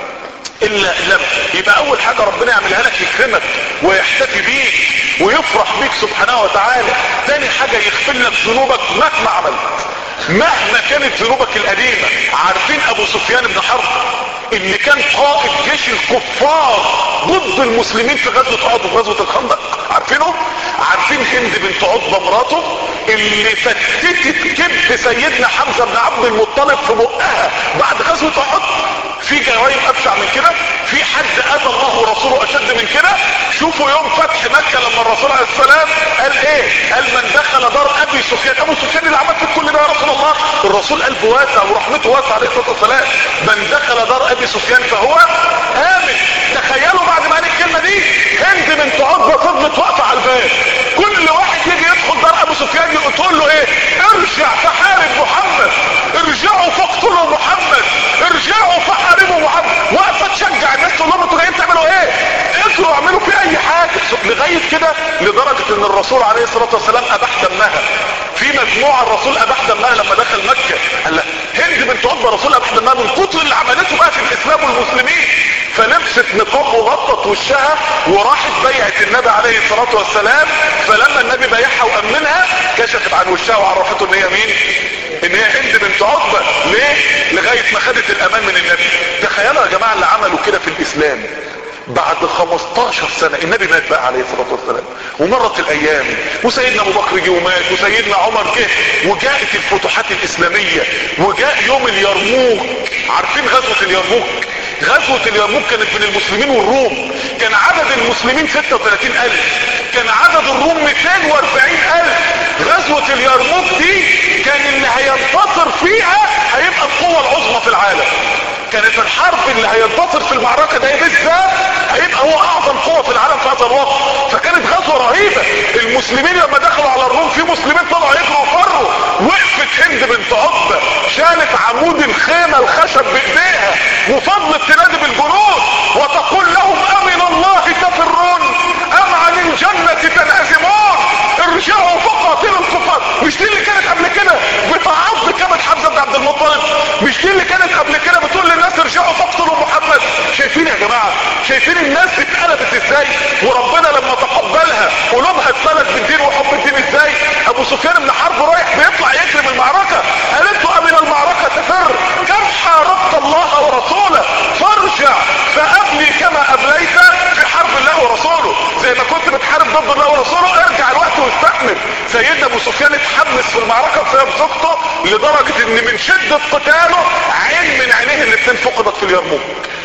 الا لم يبقى اول حاجة ربنا يعملها لك يكرمك ويحتفي بيك ويفرح بيك سبحانه وتعالى تاني حاجة يغفر لك ذنوبك مهما عملت مهما كانت ذنوبك القديمة عارفين ابو سفيان بن حرب اللي كان قائد جيش الكفار ضد المسلمين في غزوة احد وفي غزوة الخندق عارفينه عارفين هند بنت عتبة مراته اللي فتتت كبد سيدنا حمزة بن عبد المطلب في بقها بعد غزوة احد في جرائم ابشع من كده في حد اذى الله ورسوله اشد من كده شوفوا يوم فتح مكة لما الرسول عليه السلام قال ايه قال من دخل دار ابي سفيان ابو سفيان اللي عمل في كل ده يا رسول الله الرسول قلبه واسع ورحمته واسعه عليه الصلاه والسلام من دخل دار ابي سفيان فهو امن تخيلوا بعد ما قال الكلمه دي هند بنت عتبه فضلت واقفه على الباب كل واحد يجي يدخل دار ابو سفيان تقول له ايه ارجع فحارب محمد ارجعوا فاقتلوا محمد ارجعوا فحاربوا محمد واقفه تشجع الناس تقول لهم انتوا جايين تعملوا ايه اجروا اعملوا في اي حاجه لغايه كده لدرجه ان الرسول عليه الصلاه والسلام اباح دمها في مجموعه الرسول اباح دمها لما دخل مكه قال لها هند بنت عتبه الرسول اباح دمها من كتر اللي عملته بقى في الاسلام والمسلمين فلبست نقاب وغطت وشها وراحت بيعت النبي عليه الصلاه والسلام فلما النبي بايعها وامنها كشفت عن وشها وعرفته ان هي مين ان هي هند بنت عتبه ليه لغايه ما خدت الامان من النبي تخيلوا يا جماعه اللي عملوا كده في الاسلام بعد 15 سنة النبي مات بقى عليه الصلاة والسلام ومرت الايام وسيدنا ابو بكر جه ومات وسيدنا عمر جه وجاءت الفتوحات الاسلامية وجاء يوم اليرموك عارفين غزوة اليرموك غزوة اليرموك كانت بين المسلمين والروم كان عدد المسلمين 36 الف كان عدد الروم 240 الف غزوة اليرموك دي كان اللي هينتصر فيها هيبقى القوة العظمى في العالم كانت الحرب اللي هينتصر في المعركة ده بالذات هيبقى هو اعظم قوة في العالم في هذا الوقت فكانت غزوة رهيبة المسلمين لما دخلوا على الروم في مسلمين طلعوا يجروا وفروا وقفت هند بنت عتبة شالت عمود الخيمة الخشب بايديها وفضلت تنادي بالجنود وتقول لهم امن الله تفرون ام عن الجنة تنهزمون ارجعوا فقاتلوا الكفار مش دي اللي كانت قبل كده بتعض كبد حمزة بن عبد المطلب مش دي اللي كانت قبل كده بتقول للناس ارجعوا فاقتلوا محمد شايفين يا جماعة شايفين الناس اتقلبت ازاي وربنا لما تقبلها قلوبها اتملت بالدين وحب الدين ازاي ابو سفيان بن حرب رايح بيطلع يجري من المعركة قالت له امن المعركة تفر كم حاربت الله ورسوله فارجع فابلي كما ابليت في حرب الله ورسوله زي ما كنت بتحارب ضد الله ورسوله ارجع الوقت واستحمل سيدنا ابو سفيان اتحمس في المعركة بسبب زوجته لدرجة ان من شدة قتاله عين من عينيه الاثنين فقدت في اليرموك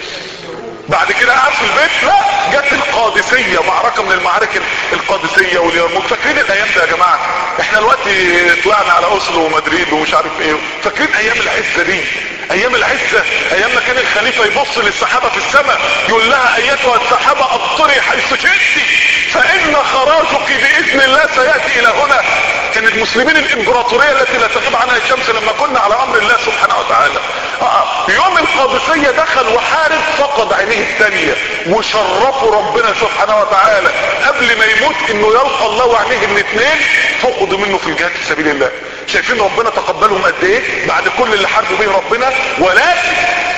بعد كده قعد في البيت لا جت القادسية معركة من المعارك القادسية واليرموك فاكرين الايام ده يا جماعة احنا دلوقتي طلعنا على اوسلو ومدريد ومش عارف ايه فاكرين ايام العزة دي ايام العزة ايام ما كان الخليفة يبص للسحابة في السماء يقول لها ايتها السحابة ابطري حيث شئتي فان خراجك باذن الله سيأتي الى هنا كان المسلمين الامبراطورية التي لا تغيب عنها الشمس لما كنا على امر الله سبحانه وتعالى آه. يوم القادسية دخل وحارب فقد عينيه الثانية وشرفوا ربنا سبحانه وتعالى قبل ما يموت انه يلقى الله وعينيه الاثنين فقدوا منه في الجهاد في سبيل الله شايفين ربنا تقبلهم قد ايه بعد كل اللي حاربوا به ربنا ولكن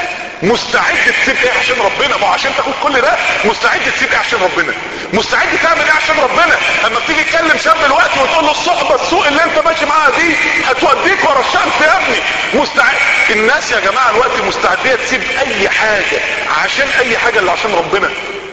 مستعد تسيب ايه عشان ربنا ما عشان تاخد كل ده مستعد تسيب ايه عشان ربنا مستعد تعمل ايه عشان ربنا اما بتيجي تكلم شاب دلوقتي وتقول له الصحبه السوء اللي انت ماشي معاها دي هتوديك ورا الشمس يا ابني مستعد الناس يا جماعه الوقت مستعديه تسيب اي حاجه عشان اي حاجه اللي عشان ربنا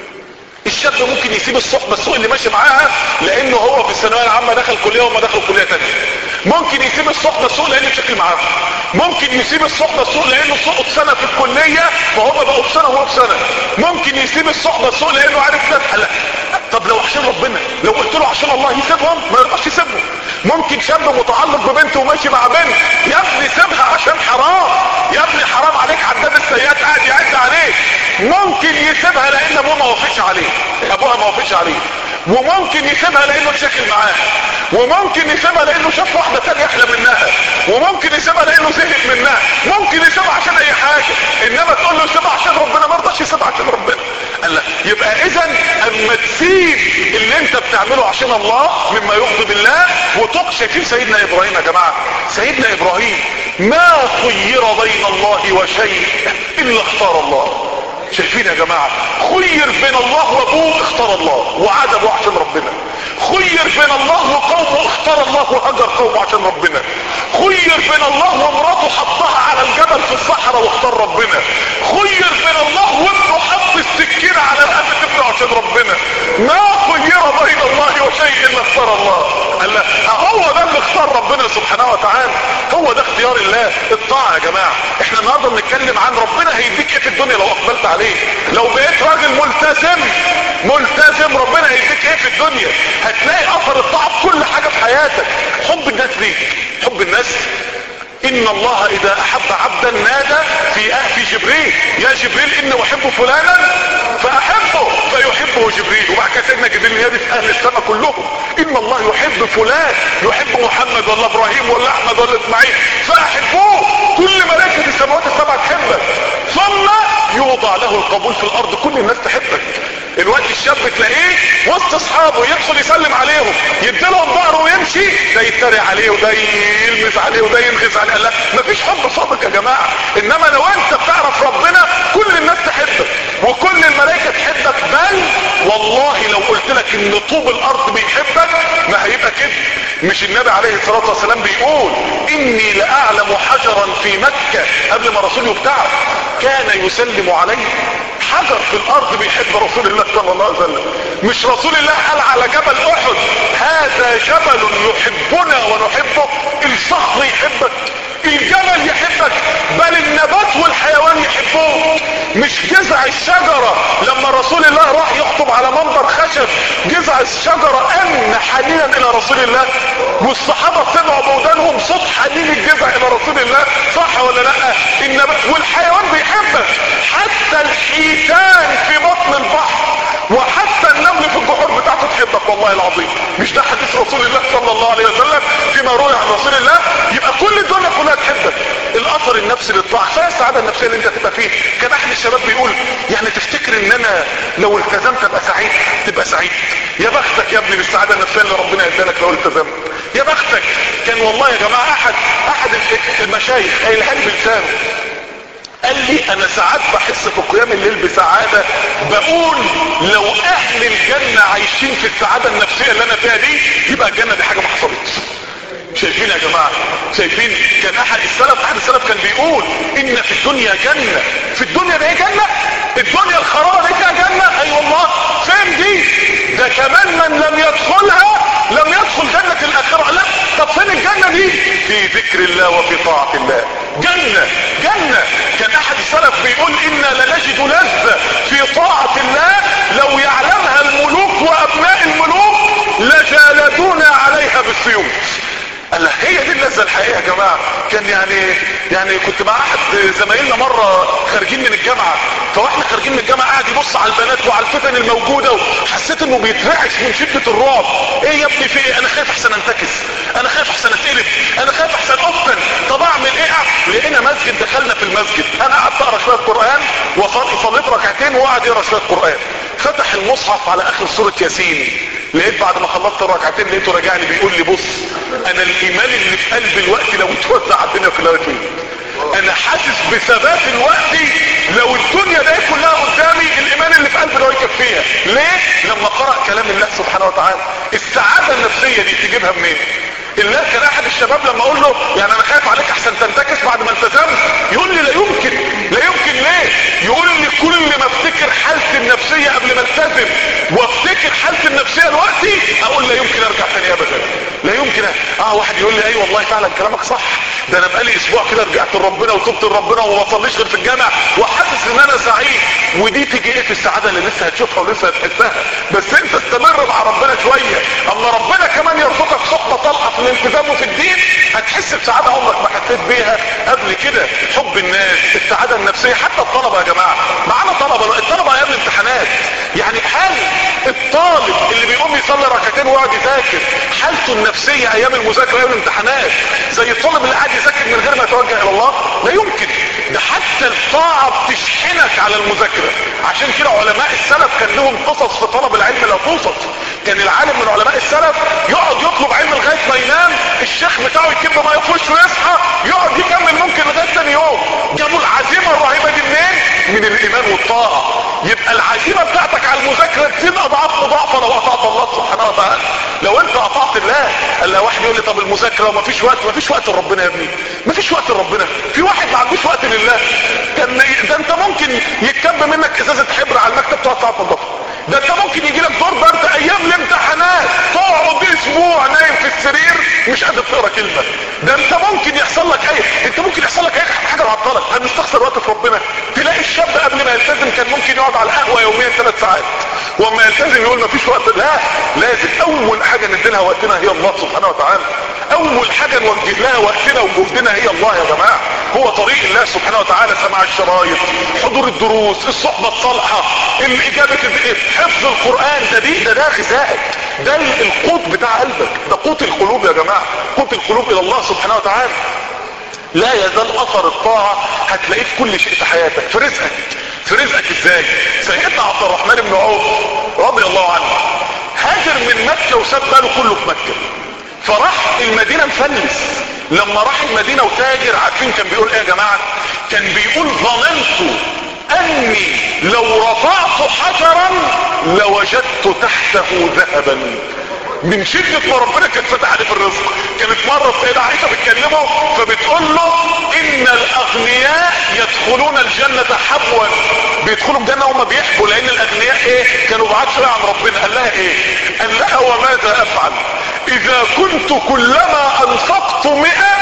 الشاب ممكن يسيب الصحبة السوء اللي ماشي معاها لانه هو في الثانوية العامة دخل كلية وما دخل كلية تانية ممكن يسيب الصحبة السوء لانه شكل معاهم ممكن يسيب الصحبة السوء لانه سقط سنة في الكلية فهم بقوا في سنة وهو في سنة ممكن يسيب الصحبة السوء لانه عارف ناس لا طب لو عشان ربنا لو قلت له عشان الله يسيبهم ما يرضاش يسيبهم ممكن شاب متعلق ببنت وماشي مع بنت يا ابني سيبها عشان حرام يا ابني حرام عليك عداد السيئات قاعد يعد عليك ممكن يسيبها لان ابوها ما وافقش عليه ابوها ما وافقش عليه وممكن يسيبها لانه اتشكل معاها وممكن يسيبها لانه شاف واحده ثانيه احلى منها وممكن يسيبها لانه زهق منها ممكن يسيبها عشان اي حاجه انما تقول له سيبها عشان ربنا ما رضاش يسيبها عشان ربنا قال لك يبقى اذا اما تسيب اللي انت بتعمله عشان الله مما يغضب الله وتقش شايفين سيدنا ابراهيم يا جماعه سيدنا ابراهيم ما خير بين الله وشيء الا اختار الله شايفين يا جماعة خير بين الله وابوه اختار الله وعاد ابوه عشان ربنا خير بين الله وقومه اختار الله وهجر قومه عشان ربنا خير بين الله ومراته حطها على الجبل في الصحراء واختار ربنا خير بين الله وابنه حط السكينة على رقبة ابنه عشان ربنا ما خير بين الله وشيء الا اختار الله قال له هو ده اللي اختار ربنا سبحانه وتعالى هو ده اختيار الله الطاعة يا جماعة احنا النهارده بنتكلم عن ربنا هيديك ايه في الدنيا لو اقبلت عليه لو بقيت راجل ملتزم ملتزم ربنا هيديك ايه في الدنيا هتلاقي اثر الطاعة في كل حاجة في حياتك حب الناس ليك حب الناس ان الله اذا احب عبدا نادى في في جبريل يا جبريل اني احب فلانا فاحبه فيحبه جبريل وبعد كده سيدنا جبريل ينادي في اهل السماء كلهم ان الله يحب فلان يحب محمد ولا ابراهيم ولا احمد ولا اسماعيل فاحبوه كل ملائكه السماوات السبع تحبك ثم يوضع له القبول في الارض كل الناس تحبك الوقت الشاب تلاقيه وسط اصحابه يدخل يسلم عليهم يديلهم ظهره ويمشي ده يتريق عليه وده يلمس عليه وده ينغز عليه لا مفيش حب صادق يا جماعه انما لو انت بتعرف ربنا كل الناس تحبك وكل الملائكه تحبك بل والله لو قلت لك ان طوب الارض بيحبك ما هيبقى كده مش النبي عليه الصلاه والسلام بيقول اني لاعلم حجرا في مكه قبل ما رسول يبتعث كان يسلم عليه حجر في الارض بيحب رسول الله صلى الله عليه وسلم مش رسول الله قال على جبل احد هذا جبل يحبنا ونحبه الصخر يحبك الجبل يحبك بل النبات والحيوان يحبوه مش جذع الشجرة لما رسول الله راح يخطب على منبر خشب جذع الشجرة ان حنينا الى رسول الله والصحابة سمعوا بودانهم صوت حنين الجذع الى رسول الله صح ولا لا النبات والحيوان بيحبك حتى الحيتان في بطن البحر وحتى النمل في الجحور بتاعته تحبك والله العظيم مش ده حديث رسول الله صلى الله عليه وسلم فيما روي عن رسول الله يبقى كل الدنيا كلها تحبك الاثر النفسي للطاعه كفايه السعاده النفسيه اللي انت تبقى فيه كان احد الشباب بيقول يعني تفتكر ان انا لو التزمت ابقى سعيد تبقى سعيد يا بختك يا ابني بالسعاده النفسيه اللي ربنا اداها لك لو التزمت يا بختك كان والله يا جماعه احد احد المشايخ قايلها لي بلسانه قال لي انا ساعات بحس في قيام الليل بسعادة بقول لو اهل الجنة عايشين في السعادة النفسية اللي انا فيها دي يبقى الجنة دي حاجة ما حصلتش شايفين يا جماعة شايفين كان احد السلف احد السلف كان بيقول ان في الدنيا جنة في الدنيا ده جنة الدنيا الخرابة دي فيها جنة اي أيوة والله فين دي ده كمان من لم يدخلها لم يدخل جنة الاخرة لا طب فين الجنة دي في ذكر الله وفي طاعة الله جنة جنة كان احد السلف بيقول انا لنجد لذة في طاعة الله لو يعلمها الملوك وابناء الملوك لجالدونا عليها بالسيوف قال هي دي اللذة الحقيقية يا جماعة كان يعني يعني كنت مع احد زمايلنا مرة خارجين من الجامعة فواحنا خارجين من الجامعة قاعد يبص على البنات وعلى الفتن الموجودة وحسيت انه بيترعش من شدة الرعب ايه يا ابني في ايه انا خايف احسن انتكس انا خايف احسن اتقلب انا خايف احسن افتن طب اعمل ايه لقينا مسجد دخلنا في المسجد انا قعدت اقرا شوية قرآن وصليت ركعتين وقعد يقرا شوية قرآن فتح المصحف على اخر سورة ياسين لقيت بعد ما خلصت الركعتين لقيته راجعني بيقول لي بص انا الايمان اللي في قلبي الوقت لو اتوزع على الدنيا كلها فيه انا حاسس بثبات الوقت لو الدنيا دي كلها قدامي الايمان اللي في قلبي لو يكفيها ليه لما قرأ كلام الله سبحانه وتعالى السعادة النفسية دي تجيبها منين الله كان احد الشباب لما اقول له يعني انا خايف عليك احسن تنتكس بعد ما التزمت يقول لي لا يمكن لا يمكن ليه يقول لي كل ما افتكر حالتي النفسية قبل ما التزم وافتكر افتكر حالتي النفسيه دلوقتي اقول لا يمكن ارجع تاني ابدا لا يمكن اه واحد يقول لي اي أيوة والله فعلا كلامك صح ده انا بقالي اسبوع كده رجعت لربنا وتبت لربنا وما بصليش غير في الجامع وحاسس ان انا سعيد ودي تيجي ايه في السعاده اللي لسه هتشوفها ولسه هتحسها بس انت استمر مع ربنا شويه اما ربنا كمان يرزقك صحبه طلقه في الالتزام وفي الدين هتحس بسعاده عمرك ما حسيت بيها قبل كده حب الناس السعاده النفسيه حتى الطلبه يا جماعه معانا طلبه الطلبه ايام الامتحانات يعني هل الطالب اللي بيقوم يصلي ركعتين ويقعد يذاكر حالته النفسيه ايام المذاكره ايام الامتحانات زي الطالب اللي قاعد يذاكر من غير ما يتوجه الى الله لا يمكن ده حتى الطاعه بتشحنك على المذاكره عشان كده علماء السلف كان لهم قصص في طلب العلم لا توصف كان العالم من علماء السلف يقعد يطلب علم لغايه ما ينام الشيخ بتاعه يكب ما يفوش ويصحى يقعد يكمل ممكن لغايه ثاني يوم جابوا العزيمه الرهيبه دي منين من الايمان والطاعه يبقى العزيمه بتاعتك على المذاكره تزيد اضعاف مضاعفه لو اطعت الله سبحانه وتعالى لو انت اطعت الله قال واحد يقول لي طب المذاكره وما فيش وقت ما فيش وقت لربنا يا ابني ما فيش وقت لربنا في واحد ما عندوش وقت لله كان ده انت ممكن يتكب منك ازازه حبر على المكتب تقعد ساعه تنظفها ده انت ممكن يجي لك دور برد ايام الامتحانات تقعد اسبوع نايم في السرير مش قادر تقرا كلمه ده انت ممكن يحصل لك اي انت ممكن يحصل لك اي حاجه تعطلك هنستخسر وقت في ربنا تلاقي الشاب قبل ما يلتزم كان ممكن يقعد على القهوه يوميا ثلاث ساعات واما يلتزم يقول ما فيش وقت لا لازم اول حاجه نديلها وقتنا هي الله سبحانه وتعالى اول حاجه نوجه لها وقتنا وجهدنا هي الله يا جماعه هو طريق الله سبحانه وتعالى سماع الشرايط حضور الدروس الصحبه الصالحه الاجابه حفظ القران ده دي ده ده غذائك ده القوت بتاع قلبك ده قوت القلوب يا جماعه قوت القلوب الى الله سبحانه وتعالى لا يزال اثر الطاعه هتلاقيه في كل شيء في حياتك في رزقك في رزقك ازاي سيدنا عبد الرحمن بن عوف رضي الله عنه هاجر من مكه وساب ماله كله في مكه فراح المدينه مفلس لما راح المدينه وتاجر عارفين كان بيقول ايه يا جماعه كان بيقول ظننت اني لو رفعت حجرا لوجدت تحته ذهبا من شدة ما ربنا كان فتح عليه في الرزق كانت مرة السيدة عائشة بتكلمه فبتقول له ان الاغنياء يدخلون الجنة حبوا بيدخلوا الجنة وهم بيحبوا لان الاغنياء ايه كانوا بعاد شوية عن ربنا قال لها ايه قال لها وماذا افعل اذا كنت كلما انفقت مئة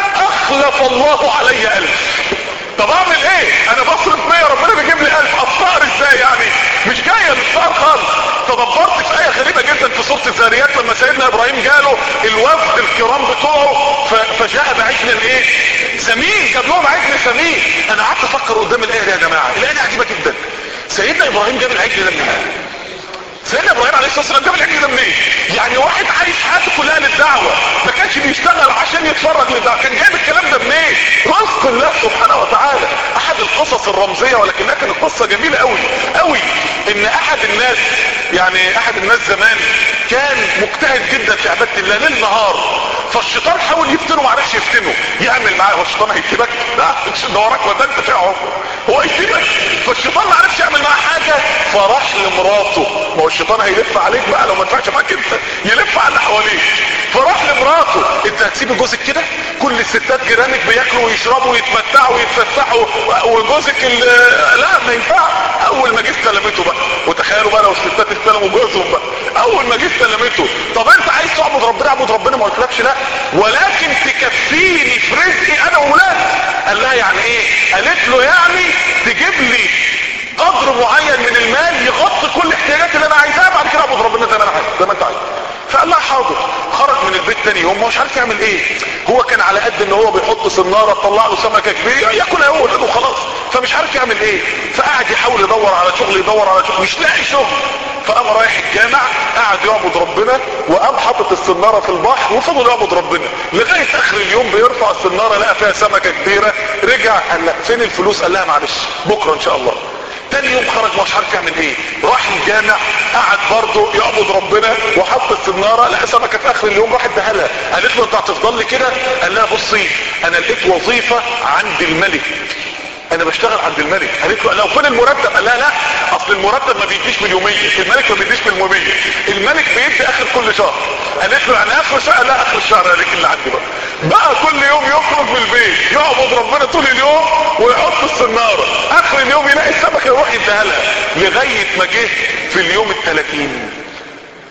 اخلف الله علي الف طب اعمل ايه انا بصرف 100 ربنا بيجيب لي 1000 افطار ازاي يعني مش جايه الافطار خالص تدبرت في ايه غريبه جدا في سوره الذاريات لما سيدنا ابراهيم جاله الوفد الكرام بتوعه فجاء بعجل ايه سمين جاب لهم عجل سمين انا قعدت افكر قدام الايه دي يا جماعه الايه دي عجيبه جدا سيدنا ابراهيم جاب العجل ده منين سيدنا ابراهيم عليه الصلاه والسلام جاب العجل ده منين يعني واحد عايش حياته كلها للدعوه ما كانش بيشتغل عشان يتفرج للدعوه كان جايب الكلام ده منين رزق الله سبحانه وتعالى احد القصص الرمزيه ولكنها كانت قصه جميله قوي قوي ان احد الناس يعني احد الناس زمان كان مجتهد جدا في عباده الله ليل نهار فالشيطان حاول يفتنه ما عرفش يفتنه يعمل معاه هو الشيطان هيسيبك لا ده وراك وده انت فيها هو هيسيبك فالشيطان ما عرفش يعمل معاه حاجه فراح لمراته ما هو الشيطان هيلف عليك بقى لو ما ينفعش معاك انت يلف على اللي حواليك فراح لمراته انت هتسيب جوزك كده كل الستات جيرانك بياكلوا ويشربوا ويتمتعوا ويتفسحوا وجوزك لا ما ينفع اول ما جه استلمته بقى وتخيلوا بقى لو الستات استلموا جوزهم بقى اول ما جه استلمته طب انت عايز تعبد ربنا اعبد ربنا ما قلتلكش لا ولكن تكفيني في رزقي انا وولادي قال لها يعني ايه قالت له يعني تجيب لي قدر معين من المال يغطي كل احتياجاتي اللي انا عايزها بعد كده اعبد ربنا زي ما انا عايز زي ما انت عايز فقال لها حاضر خرج من البيت تاني يوم مش عارف يعمل ايه هو كان على قد ان هو بيحط صناره تطلع له سمكه كبيره ياكلها هو ولاده وخلاص فمش عارف يعمل ايه فقعد يحاول يدور على شغل يدور على شغل مش لاقي شغل فقام رايح الجامع قعد يعبد ربنا وقام حاطط الصناره في البحر وفضل يعبد ربنا لغايه اخر اليوم بيرفع الصناره لقى فيها سمكه كبيره رجع قال لا فين الفلوس قال لها معلش بكره ان شاء الله تاني يوم خرج مش عارف يعمل ايه راح الجامع قعد برضه يعبد ربنا وحط السناره لقى سمكه في اخر اليوم راح اداها لها قالت له انت هتفضل لي كده قال لها بصي انا لقيت وظيفه عند الملك انا بشتغل عند الملك قالت له لو فين المرتب قال لها لا اصل المرتب ما بيديش باليوميه الملك ما بيديش باليوميه الملك بيدي اخر كل شهر قالت له يعني اخر شهر لا اخر الشهر قالت اللي عندي بقى بقى كل يوم يخرج من البيت يعبد ربنا طول اليوم ويحط السناره اخر اليوم يلاقي السمكه يروح يديها لها لغايه ما جه في اليوم ال30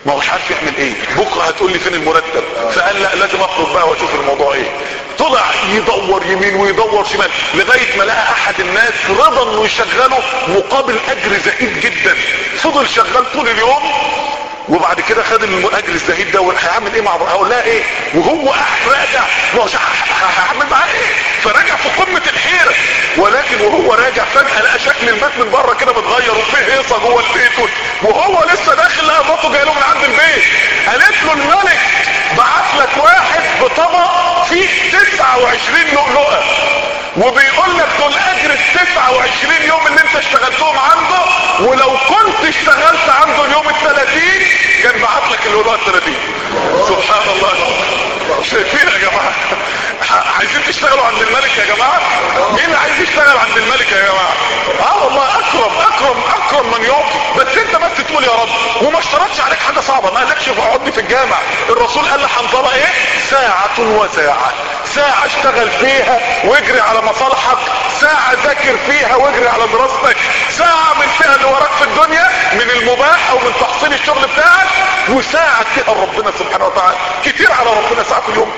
ما هوش عارف يعمل ايه بكره هتقول لي فين المرتب فقال لا لازم اخرج بقى واشوف الموضوع ايه طلع يدور يمين ويدور شمال لغايه ما لقى احد الناس رضى انه يشغله مقابل اجر زهيد جدا فضل شغال طول اليوم وبعد كده خد الاجر الزهيد ده هيعمل ايه مع هقول لها ايه وهو راجع مش هعمل معاه ايه فرجع في قمه الحيره ولكن وهو راجع فجاه لقى شكل البيت من بره كده متغير وفيه هيصه جوه البيت وهو لسه داخل لقى مراته جايه له من عند البيت قالت له الملك بعت لك واحد بطبق فيه 29 لؤلؤه وبيقول لك دول اجر ال 29 يوم اللي انت اشتغلتهم عنده ولو كنت اشتغلت عنده اليوم ال 30 كان بعت لك اللؤلؤه ال 30 سبحان الله شايفين يا جماعه عايزين تشتغلوا عند الملك يا جماعه مين اللي عايز يشتغل عند الملك يا جماعه اه والله اكرم اكرم اكرم من يعطي بس انت بس تقول يا رب وما اشترطش عليك حاجه صعبه ما قالكش اقعدني في الجامع الرسول قال لحنظله ايه ساعه وساعه ساعة اشتغل فيها واجري على مصالحك ساعة ذاكر فيها واجري على دراستك ساعة من فيها اللي وراك في الدنيا من المباح او من تحصيل الشغل بتاعك وساعة فيها ربنا سبحانه وتعالى كتير على ربنا ساعة كل يوم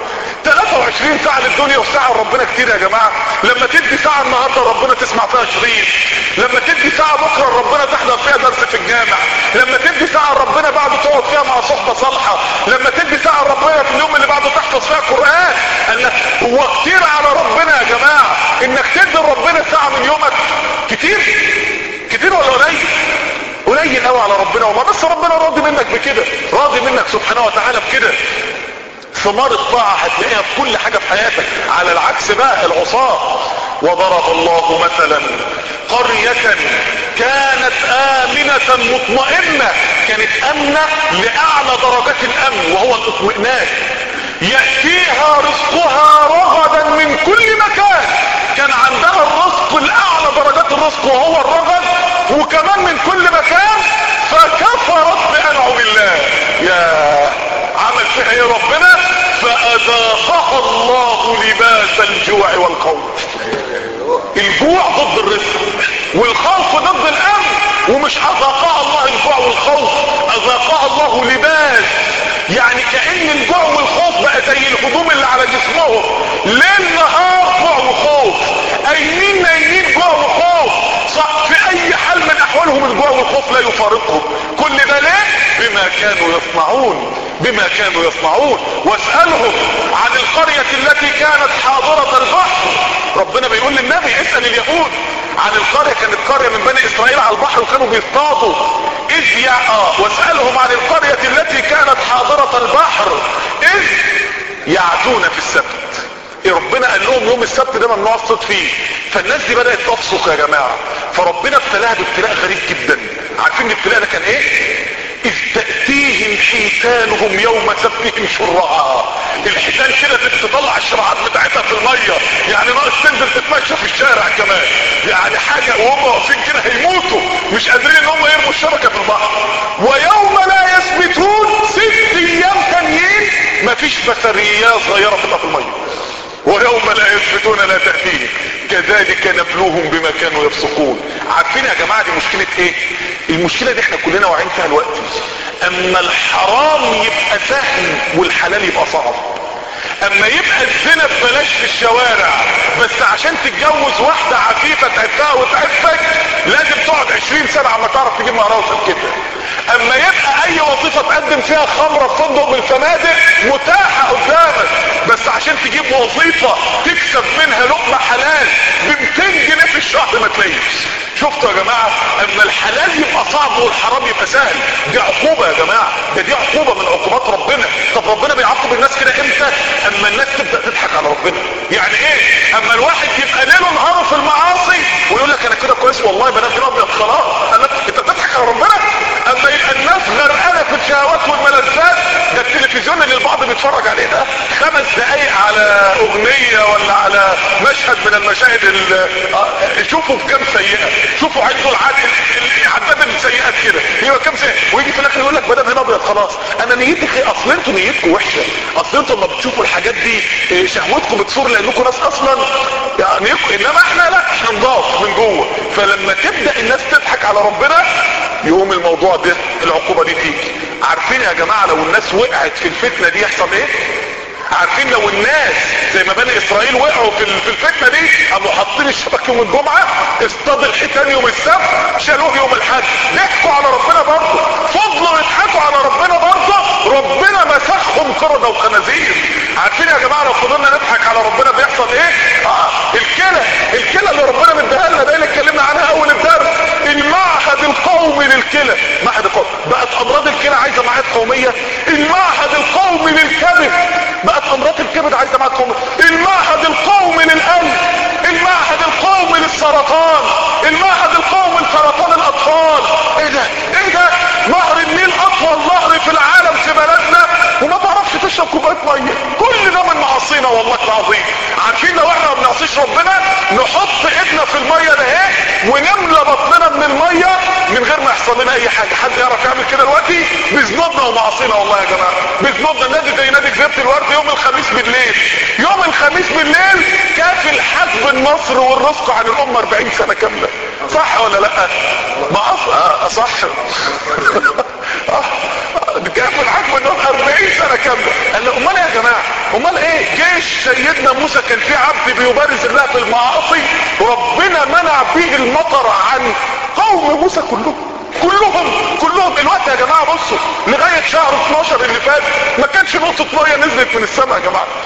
23 ساعة للدنيا وساعة ربنا كتير يا جماعة لما تدي ساعة النهاردة ربنا تسمع فيها شريط لما تدي ساعة بكرة ربنا تحضر فيها درس في الجامع لما تدي ساعة ربنا بعد تقعد فيها مع صحبة صالحة لما تدي ساعة ربنا في اليوم اللي بعده تحفظ فيها قرآن انك هو كتير على ربنا يا جماعة انك تدي ربنا ساعة من يومك كتير كتير ولا قليل قليل قوي على ربنا والله بس ربنا راضي منك بكده راضي منك سبحانه وتعالى بكده ثمار الطاعة هتلاقيها في كل حاجة في حياتك على العكس بقى العصاة وضرب الله مثلا قرية كانت آمنة مطمئنة كانت أمنة لأعلى درجات الأمن وهو الاطمئنان يأتيها رزقها رغدا من كل مكان كان عندها الرزق الأعلى درجات الرزق وهو الرغد وكمان من كل مكان فكفرت بأنعم الله يا عمل فيها ايه ربنا فأذاقها الله لباس الجوع والخوف الجوع ضد الرزق والخوف ضد الامن ومش اذاقها الله الجوع والخوف اذاقها الله لباس يعني كأن الجوع والخوف بقى زي الهدوم اللي على جسمهم ليل نهار جوع وخوف ايمين نايمين جوع وخوف صح في اي حال من احوالهم الجوع والخوف لا يفارقهم كل ده ليه بما كانوا يصنعون بما كانوا يصنعون واسألهم عن القرية التي كانت حاضرة البحر ربنا بيقول للنبي اسأل اليهود عن القرية كانت قرية من بني اسرائيل على البحر وكانوا بيصطادوا اذ يا آه واسألهم عن القرية التي كانت حاضرة البحر اذ يعدون في السبت ربنا قال لهم يوم السبت ده ممنوع الصيد فيه فالناس دي بدأت تفسق يا جماعة فربنا ابتلاها بابتلاء غريب جدا عارفين الابتلاء ده كان ايه اذ تأتيهم حيتانهم يوم سبتهم شرعا الحيتان كده تطلع الشرعات بتاعتها في المية يعني ناقص تنزل تتمشى في الشارع كمان يعني حاجة وهم واقفين كده هيموتوا مش قادرين ان هم يرموا الشبكة في البحر ويوم لا يثبتون ست ايام تانيين مفيش بسريات صغيرة تبقى في المية ويوم لا يثبتون لا تأتيهم كذلك نبلوهم بما كانوا يفسقون عارفين يا جماعة دي مشكلة ايه المشكلة دي احنا كلنا واعيين فيها الوقت اما الحرام يبقى سهل والحلال يبقى صعب اما يبقى الزنا ببلاش في الشوارع بس عشان تتجوز واحدة عفيفة تعفها وتعفك لازم تقعد عشرين سنة عما تعرف تجيب مهراوسة كده اما يبقى اي وظيفة تقدم فيها خمرة في فندق من الفنادق متاحة قدامك بس عشان تجيب وظيفة تكسب منها لقمة حلال ب 200 جنيه في الشهر ما تلاقيش شفتوا يا جماعة اما الحلال يبقى صعب والحرام يبقى سهل دي عقوبة يا جماعة ده دي عقوبة من عقوبات ربنا طب ربنا بيعاقب الناس كده امتى اما الناس تبدأ تضحك على ربنا يعني ايه اما الواحد يبقى ليله نهاره في المعاصي ويقول لك انا كده كويس والله بنام في ابيض خلاص قال لك انت بتضحك على ربنا اما يبقى الناس غرقانه في الشهوات والملذات ده التلفزيون اللي البعض بيتفرج عليه ده خمس دقايق على اغنيه ولا على مشهد من المشاهد اللي شوفوا بكم سيئه شوفوا عدوا العدد عداد السيئات كده هي كم سيئه ويجي في الاخر يقول لك بدل هنا ابيض خلاص انا نيتي خير اصل انتوا نيتكم وحشه اصل انتوا لما بتشوفوا الحاجات دي شهوتكم بتصور لانكم ناس اصلا يعني انما احنا لا احنا نضاف من جوه فلما تبدا الناس تضحك على ربنا يقوم الموضوع ده العقوبة دي فيك عارفين يا جماعة لو الناس وقعت في الفتنة دي يحصل ايه عارفين لو الناس زي ما بني اسرائيل وقعوا في في الفتنه دي قاموا حاطين الشبك يوم الجمعه اصطاد الحيتان يوم السبت شالوه يوم الحد ضحكوا على ربنا برضه فضلوا يضحكوا على ربنا برضه ربنا مسخهم قرده وخنازير عارفين يا جماعه لو فضلنا نضحك على ربنا بيحصل ايه اه الكلى الكلى اللي ربنا مديها لنا ده اللي اتكلمنا عنها اول الدرس المعهد القومي للكلى معهد القومي بقت امراض الكلى عايزه معهد قوميه المعهد القومي للكبد بقت امراض الكبد عايزه معهد قومي المعهد القومي للقلب المعهد القومي للسرطان المعهد القومي لسرطان الاطفال ايه ده ايه ده نهر النيل اطول نهر في العالم في بلدنا وما تعرفش تشرب كوبايه ميه كل ده من معاصينا والله العظيم عارفين لو احنا ما بنعصيش ربنا نحط ايدنا في الميه ده ايه ونملى بطننا من الميه من غير ما يحصل لنا اي حاجه حد يعرف يعمل كده دلوقتي بذنوبنا ومعاصينا والله يا جماعه بذنوبنا نادي زي نادي جزيره الورد يوم الخميس بالليل يوم الخميس بالليل كافي الحسب النصر والرزق عن الامه 40 سنه كامله صح ولا لا ما أص... آه صح كافي الحسب النصر 40 سنه كامله قال له امال يا جماعه امال ايه جيش سيدنا موسى كان فيه عبد بيبارز الله في المعاصي ربنا منع به المطر عن قوم موسى كلهم كلهم كلهم الوقت يا جماعه بصوا لغايه شهر 12 اللي فات ما كانش نقطه ميه نزلت من السماء يا جماعه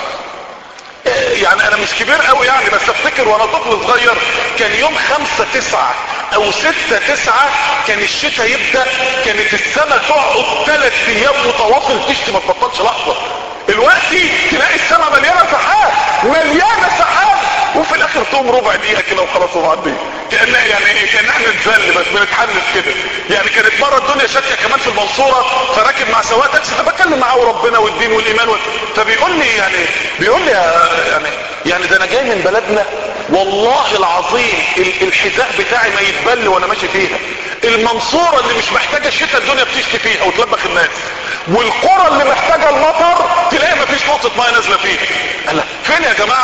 يعني انا مش كبير قوي يعني بس افتكر وانا طفل صغير كان يوم خمسة تسعة او ستة تسعة كان الشتاء يبدأ كانت السماء تقعد ثلاث ايام متواصل تشتي ما تبطلش لحظة دلوقتي تلاقي السماء مليانة سحاب مليانة سحاب وفي الاخر تقوم ربع دقيقة كده وخلاص ومعدي كأن يعني ايه كأن احنا نتذل بس بنتحنس كده يعني كانت مرة الدنيا شاكة كمان في المنصورة فراكب مع سواق تاكسي فبتكلم معاه وربنا والدين والايمان وال... فبيقول لي يعني بيقول لي يعني يعني ده انا جاي من بلدنا والله العظيم الحذاء بتاعي ما يتبل وانا ماشي فيها المنصورة اللي مش محتاجة الشتاء الدنيا بتشتي فيها وتلبخ الناس والقرى اللي محتاجة المطر تلاقي مفيش نقطة ميه نازلة فيها قال فين يا جماعة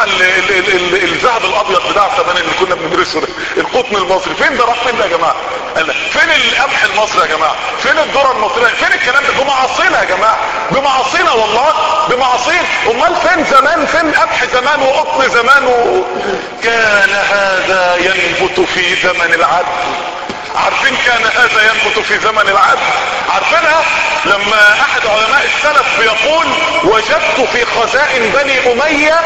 الذهب الابيض بتاع زمان اللي كنا بندرسه ده القطن المصري فين ده راح فين ده يا جماعة قال فين القمح المصري يا جماعة فين الذرة المصرية فين الكلام ده بمعاصينا يا جماعة بمعاصينا والله بمعاصينا امال فين زمان فين قمح زمان وقطن زمان و... كان هذا ينبت في زمن العدل عارفين كان هذا ينبت في زمن العدل عارفينها لما احد علماء السلف بيقول وجدت في خزائن بني امية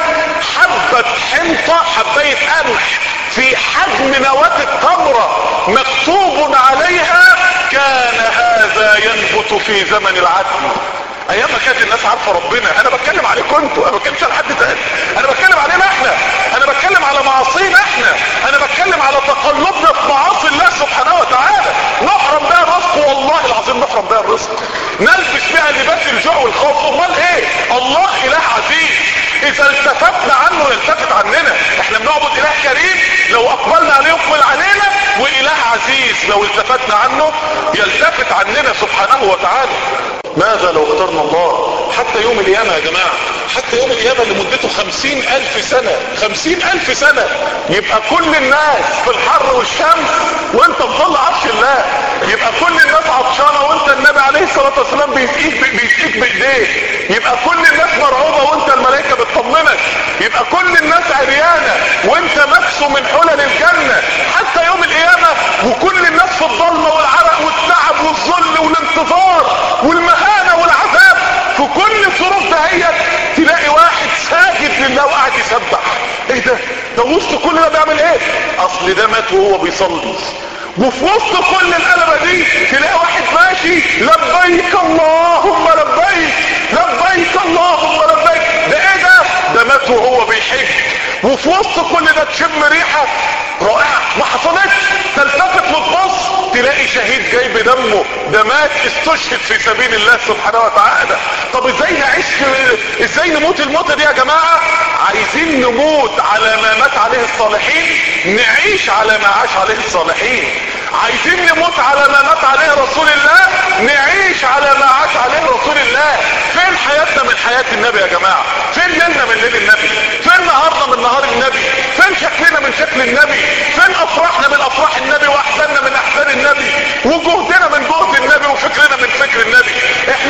حبة حنطة حباية قمح في حجم نواة التمرة مكتوب عليها كان هذا ينبت في زمن العدل ايام ما كانت الناس عارفه ربنا انا بتكلم عليكم انتوا انا ما بتكلمش على حد تاني انا بتكلم علينا احنا انا بتكلم على معاصينا احنا انا بتكلم على تقلبنا في معاصي الله سبحانه وتعالى نحرم بها الرزق والله العظيم نحرم بها الرزق نلبس بها لباس الجوع والخوف امال ايه الله اله عزيز اذا التفتنا عنه يلتفت عننا احنا بنعبد اله كريم لو اقبلنا عليه يقبل علينا واله عزيز لو التفتنا عنه يلتفت عننا سبحانه وتعالى ماذا لو اخترنا الله حتى يوم القيامة يا جماعة حتى يوم القيامة اللي مدته خمسين الف سنة خمسين الف سنة يبقى كل الناس في الحر والشمس وانت في ظل عرش الله يبقى كل الناس عطشانة وانت النبي عليه الصلاة والسلام بيسقيك بيسقيك بايديه يبقى كل الناس مرعوبة وانت الملائكة بتطمنك يبقى كل الناس عريانة وانت مكسو من حلل الجنة حتى يوم القيامة وكل الناس في الظلمة والعرق والتعب والذل والانتظار والمهانة والعذاب في كل الظروف دهيت تلاقي واحد ساجد لله وقاعد يسبح ايه ده ده وسط كل ده بيعمل ايه اصل ده مات وهو بيصلي وفي وسط كل القلبة دي تلاقي واحد ماشي لبيك اللهم لبيك لبيك اللهم لبيك ده ايه ده ده مات وهو بيحج وفي وسط كل ده تشم ريحة رائعة ما حصلتش تلتفت وتبص تلاقي شهيد جاي بدمه ده مات استشهد في سبيل الله سبحانه وتعالى طب ازاي نعيش ازاي نموت الموتة دي يا جماعة عايزين نموت على ما مات عليه الصالحين نعيش على ما عاش عليه الصالحين عايزين نموت على ما مات عليه رسول الله نعيش على ما عاش عليه رسول الله فين حياتنا من حياة النبي يا جماعة فين ليلنا من ليل النبي فين نهارنا من نهار النبي فين شكلنا من شكل النبي فين افراحنا من افراح النبي واحزاننا من احزان النبي وجهدنا من جهد النبي وفكرنا من فكر النبي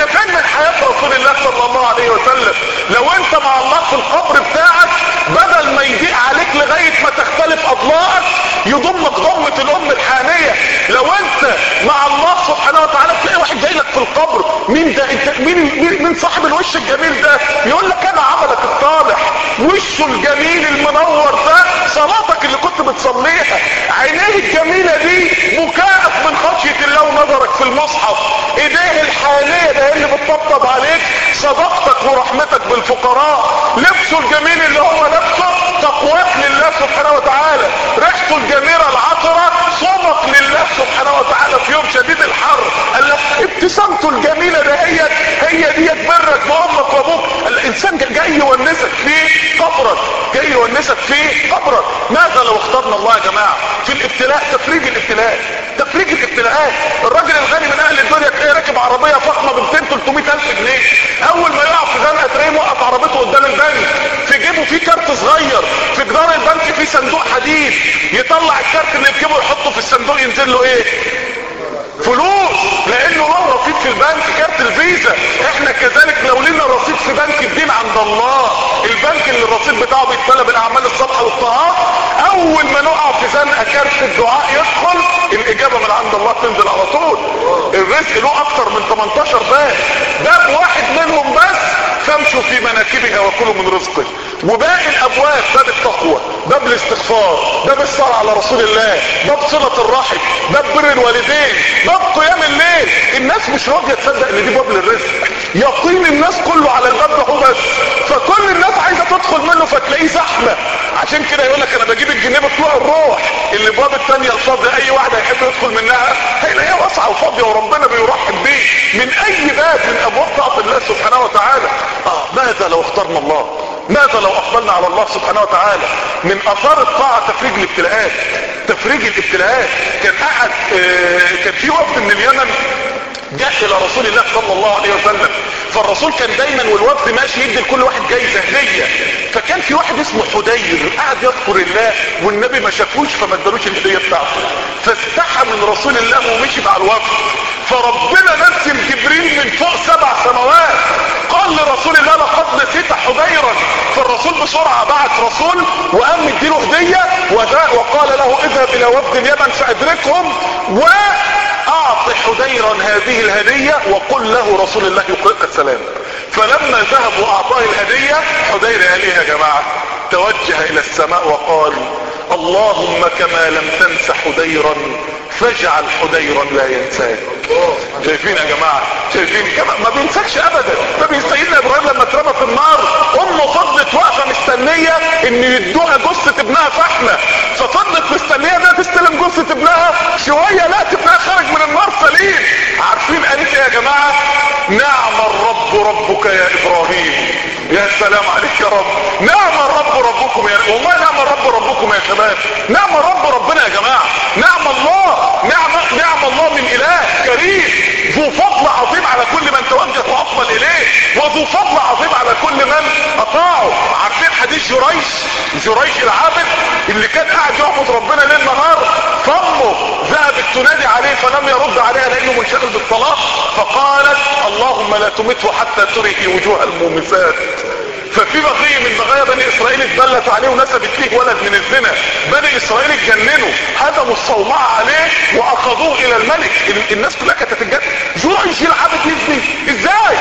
القبر مين ده انت مين مين, مين صاحب الوش الجميل ده يقول لك انا عملك الصالح وشه الجميل المنور ده صلاتك اللي كنت بتصليها عينيه الجميلة دي بكاءك من خشية الله ونظرك في المصحف ايديه الحالية ده اللي بتطبطب عليك صدقتك ورحمتك بالفقراء لبسه الجميل اللي هو لبسه تقواك لله سبحانه وتعالى ريحته الجميلة العطرة صومك لله سبحانه وتعالى في يوم شديد الحر قال لك ابتسامته الجميلة دهيت هي دي برك بامك وابوك الانسان جاي يونسك في قبرك جاي يونسك في قبرك ماذا لو اخترنا الله يا جماعة في الابتلاء تفريج الابتلاء تفريج الابتلاءات الراجل الغني من اهل الدنيا تلاقيه راكب عربية فخمة ب 200 300 الف جنيه اول ما يقع في زنقة تلاقيه موقف عربيته قدام البنك في جيبه فيه كارت صغير في جدار البنك فيه صندوق حديد يطلع الكارت اللي في جيبه يحطه في الصندوق ينزل له ايه فلوس لانه له رصيد في البنك كارت الفيزا احنا كذلك لو لنا رصيد في بنك الدين عند الله البنك اللي الرصيد بتاعه بيتطلب الاعمال الصالحه والطاعات اول ما نقع في زنقه كارت الدعاء يدخل الاجابه من عند الله تنزل على طول الرزق له اكتر من 18 باب باب واحد منهم بس فامشوا في مناكبها وكلوا من رزقه وباقي الابواب باب التقوى باب الاستغفار باب الصلاة على رسول الله باب صلة الرحم باب بر الوالدين باب قيام الليل الناس مش راضية تصدق ان دي باب للرزق يقين الناس كله على الباب ده هو بس فكل الناس عايزة تدخل منه فتلاقيه زحمة عشان كده يقول لك انا بجيب الجنيه بطلوع الروح اللي باب التانية الفاضية اي واحد هيحب يدخل منها هيلاقيها واسعة وفاضية وربنا بيرحب بيه من اي باب من ابواب طاعة الله سبحانه وتعالى اه ماذا لو اخترنا الله ماذا لو اقبلنا على الله سبحانه وتعالى من اثار الطاعة تفريج الابتلاءات تفريج الابتلاءات كان احد اه كان في وفد من اليمن جاء الى رسول الله صلى الله عليه وسلم فالرسول كان دايما والوفد ماشي يدي لكل واحد جايزه هديه فكان في واحد اسمه حدير قاعد يذكر الله والنبي ما شافوش فما ادالوش الهديه بتاعته فاستحى من رسول الله ومشي مع الوفد فربنا نزل جبريل من فوق سبع سماوات قال لرسول الله لقد نسيت حديرا فالرسول بسرعه بعت رسول وقام مديله هديه وقال له اذهب الى وفد اليمن فادركهم و اعط حديرا هذه الهدية وقل له رسول الله يقرئك السلام فلما ذهب واعطاه الهدية حدير قال ايه يا جماعة توجه الى السماء وقال اللهم كما لم تنس حديرا فاجعل حديرا لا ينساك شايفين يا جماعة شايفين ما بينساكش ابدا ما سيدنا ابراهيم لما اترمى في النار امه فضلت واقفة مستنية ان يدوها جثة ابنها فحمة ففضلت مستنية انها تستلم جثة ابنها شوية لا ابنها خرج من النار سليم عارفين قالت ايه يا جماعة نعم الرب ربك يا ابراهيم يا سلام عليك يا رب نعم الرب ربكم يا والله نعم الرب ربكم يا شباب نعم الرب ربنا يا جماعة نعم الله نعم نعم الله من اله كريم ذو فضل عظيم على كل من توجه واقبل اليه وذو فضل عظيم على كل من اطاعه عارفين حديث جريش جريش العابد اللي كان قاعد يعبد ربنا ليل نهار فامه ذهبت تنادي عليه فلم يرد عليها لانه منشغل بالصلاه فقالت اللهم لا تمته حتى تري وجوه المومسات ففي بقية من بقايا بني اسرائيل اتبلت عليه ونسبت ليه ولد من الزنا بني اسرائيل اتجننوا هدموا الصومعة عليه واخذوه الى الملك الناس كلها كانت هتتجنن جريش العبد يزني ازاي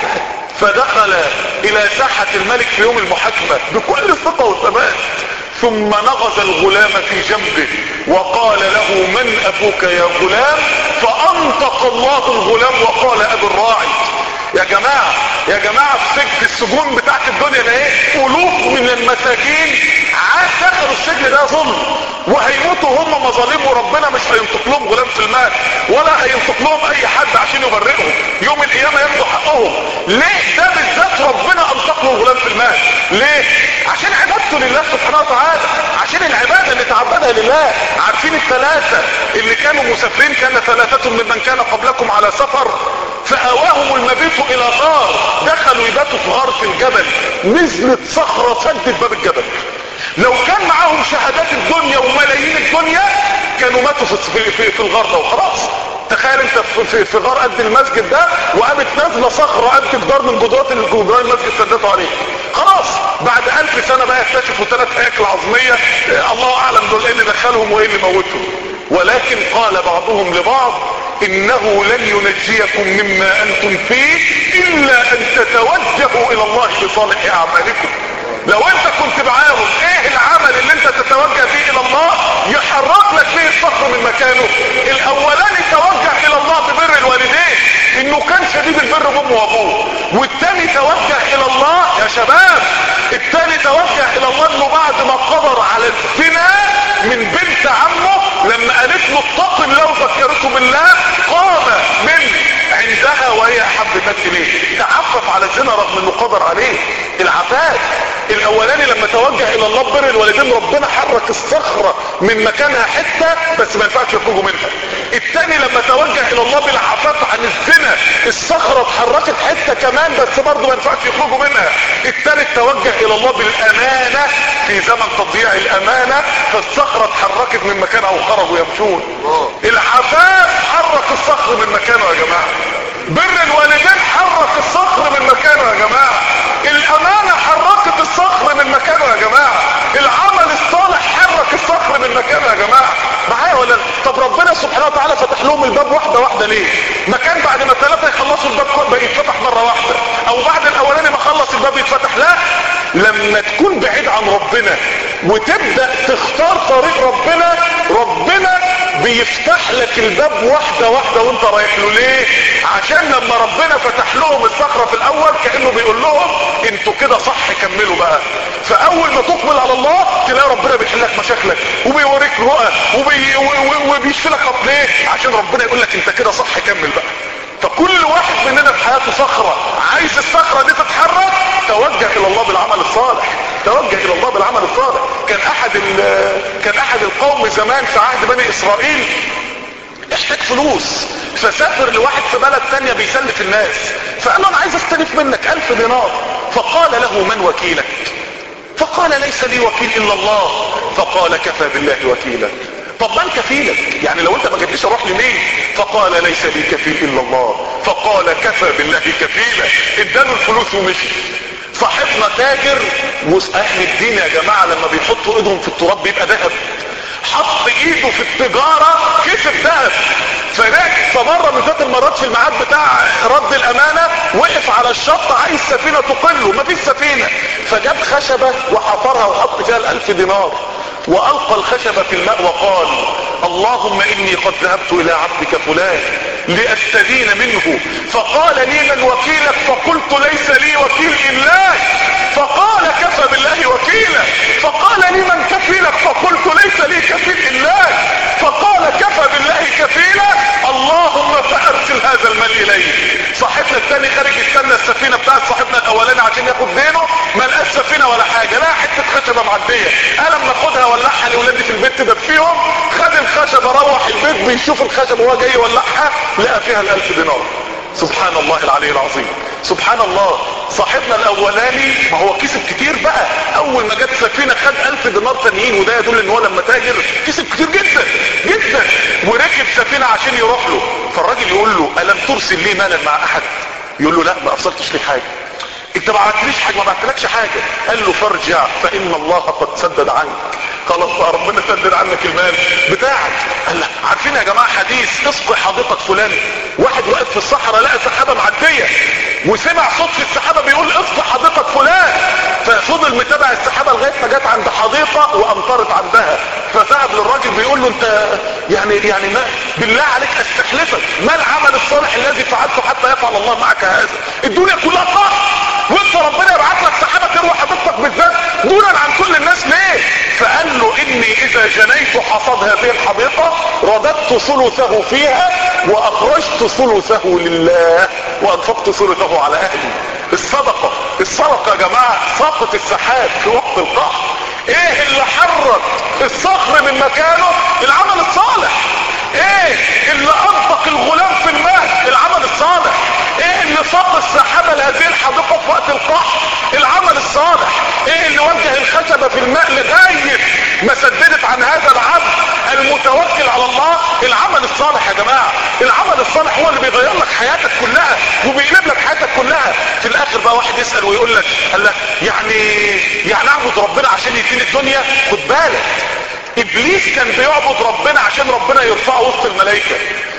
فدخل الى ساحة الملك في يوم المحاكمة بكل ثقة وثبات ثم نغز الغلام في جنبه وقال له من ابوك يا غلام فانطق الله الغلام وقال ابي الراعي يا جماعة يا جماعة في سجن السجون بتاعت الدنيا ده ايه الوف من المساكين دخلوا السجن ده ظلم وهيموتوا هم مظالم وربنا مش هينطق لهم غلام في المال ولا هينطق لهم اي حد عشان يبرئهم يوم القيامة ياخدوا حقهم ليه ده بالذات ربنا انطق له غلام في المال ليه عشان عبادته لله سبحانه وتعالى عشان العبادة اللي تعبدها لله عارفين الثلاثة اللي كانوا مسافرين كان ثلاثة ممن كان قبلكم على سفر فاواهم المبيت الى غار دخلوا يباتوا في غار في الجبل نزلت صخرة سدت باب الجبل لو كان معاهم شهادات الدنيا وملايين الدنيا كانوا ماتوا في, في, في الغار ده وخلاص تخيل انت في, في, في غار قد المسجد ده وقامت نازله صخره قد جدار من جدرات جدران المسجد سدته عليه خلاص بعد الف سنه بقى يكتشفوا ثلاث هياكل عظميه اه الله اعلم دول ايه اللي دخلهم وايه اللي موتهم ولكن قال بعضهم لبعض انه لن ينجيكم مما انتم فيه الا ان تتوجهوا الى الله بصالح اعمالكم لو انت كنت معاهم ايه العمل اللي انت تتوجه فيه الى الله يحرك لك فيه الصخر من مكانه الاولاني توجه الى الله ببر الوالدين انه كان شديد البر بامه وابوه والتاني توجه الى الله يا شباب التاني توجه الى الله انه بعد ما قدر على الزنا من بنت عمه لما قالت له اتق الله وذكرته بالله قام من عندها وهي احب الناس اليه تعفف على الزنا رغم انه قدر عليه العفاف الاولاني لما توجه الى الله بر الوالدين ربنا حرك الصخرة من مكانها حتة بس ما ينفعش يخرجوا منها التاني لما توجه الى الله بالعفاف عن الزنا الصخرة اتحركت حتة كمان بس برضه ما ينفعش يخرجوا منها التالت توجه الى الله بالامانة في زمن تضييع الامانة فالصخرة اتحركت من مكانها وخرجوا يمشون العفاف حرك الصخر من مكانه يا جماعة بر الوالدين حرك الصخر من مكانه يا جماعة الامانة حركت الصخر من مكانه يا جماعة العمل الصالح حرك الصخر من مكانه يا جماعة معايا ولا طب ربنا سبحانه وتعالى فتح لهم الباب واحدة واحدة ليه ما كان بعد ما ثلاثة يخلصوا الباب بقى يتفتح مرة واحدة او بعد الاولاني ما خلص الباب يتفتح لا لما تكون بعيد عن ربنا وتبدأ تختار طريق ربنا ربنا بيفتح لك الباب واحدة واحدة وانت رايح له ليه عشان لما ربنا فتح لهم الصخرة في الاول كأنه بيقول لهم انتوا كده صح كملوا بقى فاول ما تقبل على الله تلاقي ربنا بيحل لك مشاكلك وبيوريك رؤى وبي وبيشفي لك ليه عشان ربنا يقول لك انت كده صح كمل بقى فكل واحد مننا في حياته صخرة عايز الصخرة دي تتحرك توجه الى الله بالعمل الصالح توجه الى الله بالعمل الصالح كان احد كان احد القوم زمان في عهد بني اسرائيل احتاج فلوس فسافر لواحد في بلد تانية بيسلف الناس فقال له انا عايز استلف منك الف دينار فقال له من وكيلك فقال ليس لي وكيل الا الله فقال كفى بالله وكيلا طب من كفيلك يعني لو انت ما جبتش اروح لمين فقال ليس لي كفيل الا الله فقال كفى بالله كفيلا اداله الفلوس ومشي صاحبنا تاجر واهل الدين يا جماعة لما بيحطوا ايدهم في التراب بيبقى ذهب حط ايده في التجارة كسب ذهب فهناك فمرة من ذات المرات في الميعاد بتاع رد الامانة وقف على الشط عايز سفينة تقله مفيش سفينة فجاب خشبة وحفرها وحط فيها الالف دينار والقى الخشبة في الماء وقال اللهم اني قد ذهبت الى عبدك فلان لاستدين منه فقال لي من وكيلك فقلت ليس لي وكيل الا فقال كفى بالله وكيلا فقال لي من كفيلك فقلت ليس لي كفيل الا فقال كفى بالله كفيلا اللهم فارسل هذا المال الي صاحبنا الثاني خارج يستنى السفينه بتاعت صاحبنا الاولاني عشان ياخد دينه ما لقاش سفينه ولا حاجه لا حته خشبه معديه قال اما اخدها ولعها لاولادي في البيت تدفيهم خد الخشبه روح البيت بيشوف الخشبه وهو جاي يولعها لقى فيها الالف دينار سبحان الله العلي العظيم سبحان الله صاحبنا الاولاني ما هو كسب كتير بقى اول ما جت سفينة خد الف دينار تانيين وده يدل ان هو لما تاجر كسب كتير جدا جدا وركب سفينة عشان يروح له فالراجل يقول له الم ترسل لي مالا مع احد يقول له لا ما ارسلتش لي حاجة انت ما بعتليش حاجة ما بعتلكش حاجة قال له فارجع فان الله قد سدد عنك خلاص بقى ربنا سدد عنك المال بتاعك قال لا عارفين يا جماعة حديث اسقي حديقة فلان واحد واقف في الصحراء لقى سحابة معدية وسمع صوت في السحابة بيقول اسقي حديقة فلان ففضل متابع السحابة لغاية ما جت عند حديقة وامطرت عندها فذهب للراجل بيقول له انت يعني يعني ما بالله عليك استحلفك ما العمل الصالح الذي فعلته حتى يفعل الله معك هذا الدنيا كلها قهر وانت ربنا يبعت لك سحابة تروى حديقتك بالذات دونا عن كل الناس ليه فقال له اني اذا جنيت حصاد هذه الحديقة رددت ثلثه فيها واخرجت ثلثه لله وانفقت ثلثه على اهلي الصدقة الصدقة يا جماعة ساقط السحاب في وقت القحط ايه اللي حرك الصخر من مكانه العمل الصالح ايه اللي انطق الغلام في المهد العمل الصالح ايه اللي ساق السحابة لهذه الحديقة في وقت القحط العمل الصالح ايه اللي وجه الخشبة في الماء لغاية ما سددت عن هذا العبد المتوكل على الله العمل الصالح يا جماعة العمل الصالح هو اللي بيغير لك حياتك كلها وبيقلب لك حياتك كلها في الاخر بقى واحد يسأل ويقول لك قال لك يعني يعني اعبد ربنا عشان يديني الدنيا خد بالك ابليس كان بيعبد ربنا عشان ربنا يرفعه وسط الملائكة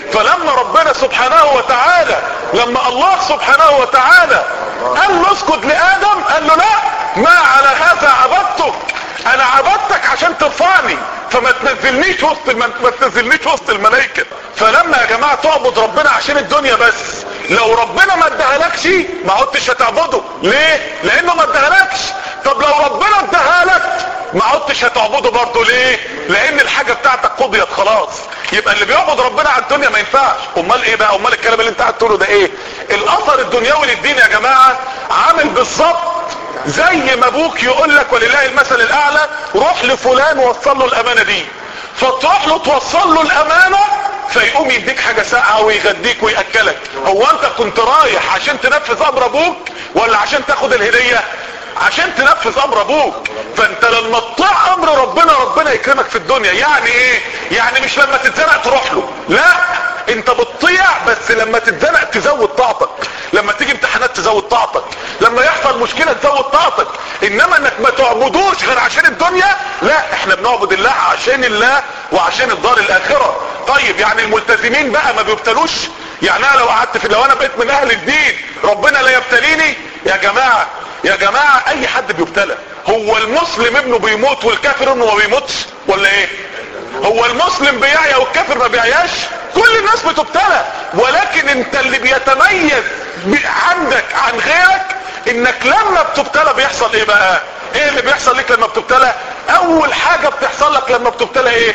فلما ربنا سبحانه وتعالى لما الله سبحانه وتعالى قال له اسجد لادم قال له لا ما على هذا عبدتك انا عبدتك عشان ترفعني فما تنزلنيش وسط المن... ما تنزلنيش وسط الملائكه فلما يا جماعه تعبد ربنا عشان الدنيا بس لو ربنا ما ادهالكش ما عدتش هتعبده ليه لانه ما ادهالكش طب لو ربنا اداها لك ما عدتش هتعبده برضه ليه لان الحاجه بتاعتك قضيت خلاص يبقى اللي بيعبد ربنا على الدنيا ما ينفعش امال ايه بقى امال الكلام اللي انت قاعد تقوله ده ايه الاثر الدنيوي للدين يا جماعه عامل بالظبط زي ما ابوك يقول لك ولله المثل الاعلى روح لفلان وصل له الامانه دي فتروح له توصل له الامانه فيقوم يديك حاجه ساقعه ويغديك وياكلك هو انت كنت رايح عشان تنفذ امر ابوك ولا عشان تاخد الهديه عشان تنفذ امر ابوك فانت لما تطيع امر ربنا ربنا يكرمك في الدنيا يعني ايه يعني مش لما تتزنق تروح له لا انت بتطيع بس لما تتزنق تزود طاقتك لما تيجي امتحانات تزود طاقتك لما يحصل مشكلة تزود طاقتك انما انك ما تعبدوش غير عشان الدنيا لا احنا بنعبد الله عشان الله وعشان الدار الاخرة طيب يعني الملتزمين بقى ما بيبتلوش يعني انا لو قعدت في لو انا بقيت من اهل الدين ربنا لا يبتليني يا جماعة يا جماعة اي حد بيبتلى هو المسلم ابنه بيموت والكافر ابنه ما بيموتش ولا ايه هو المسلم بيعيا والكافر ما بيعياش كل الناس بتبتلى ولكن انت اللي بيتميز عندك عن غيرك انك لما بتبتلى بيحصل ايه بقى ايه اللي بيحصل لك لما بتبتلى اول حاجة بتحصل لك لما بتبتلى ايه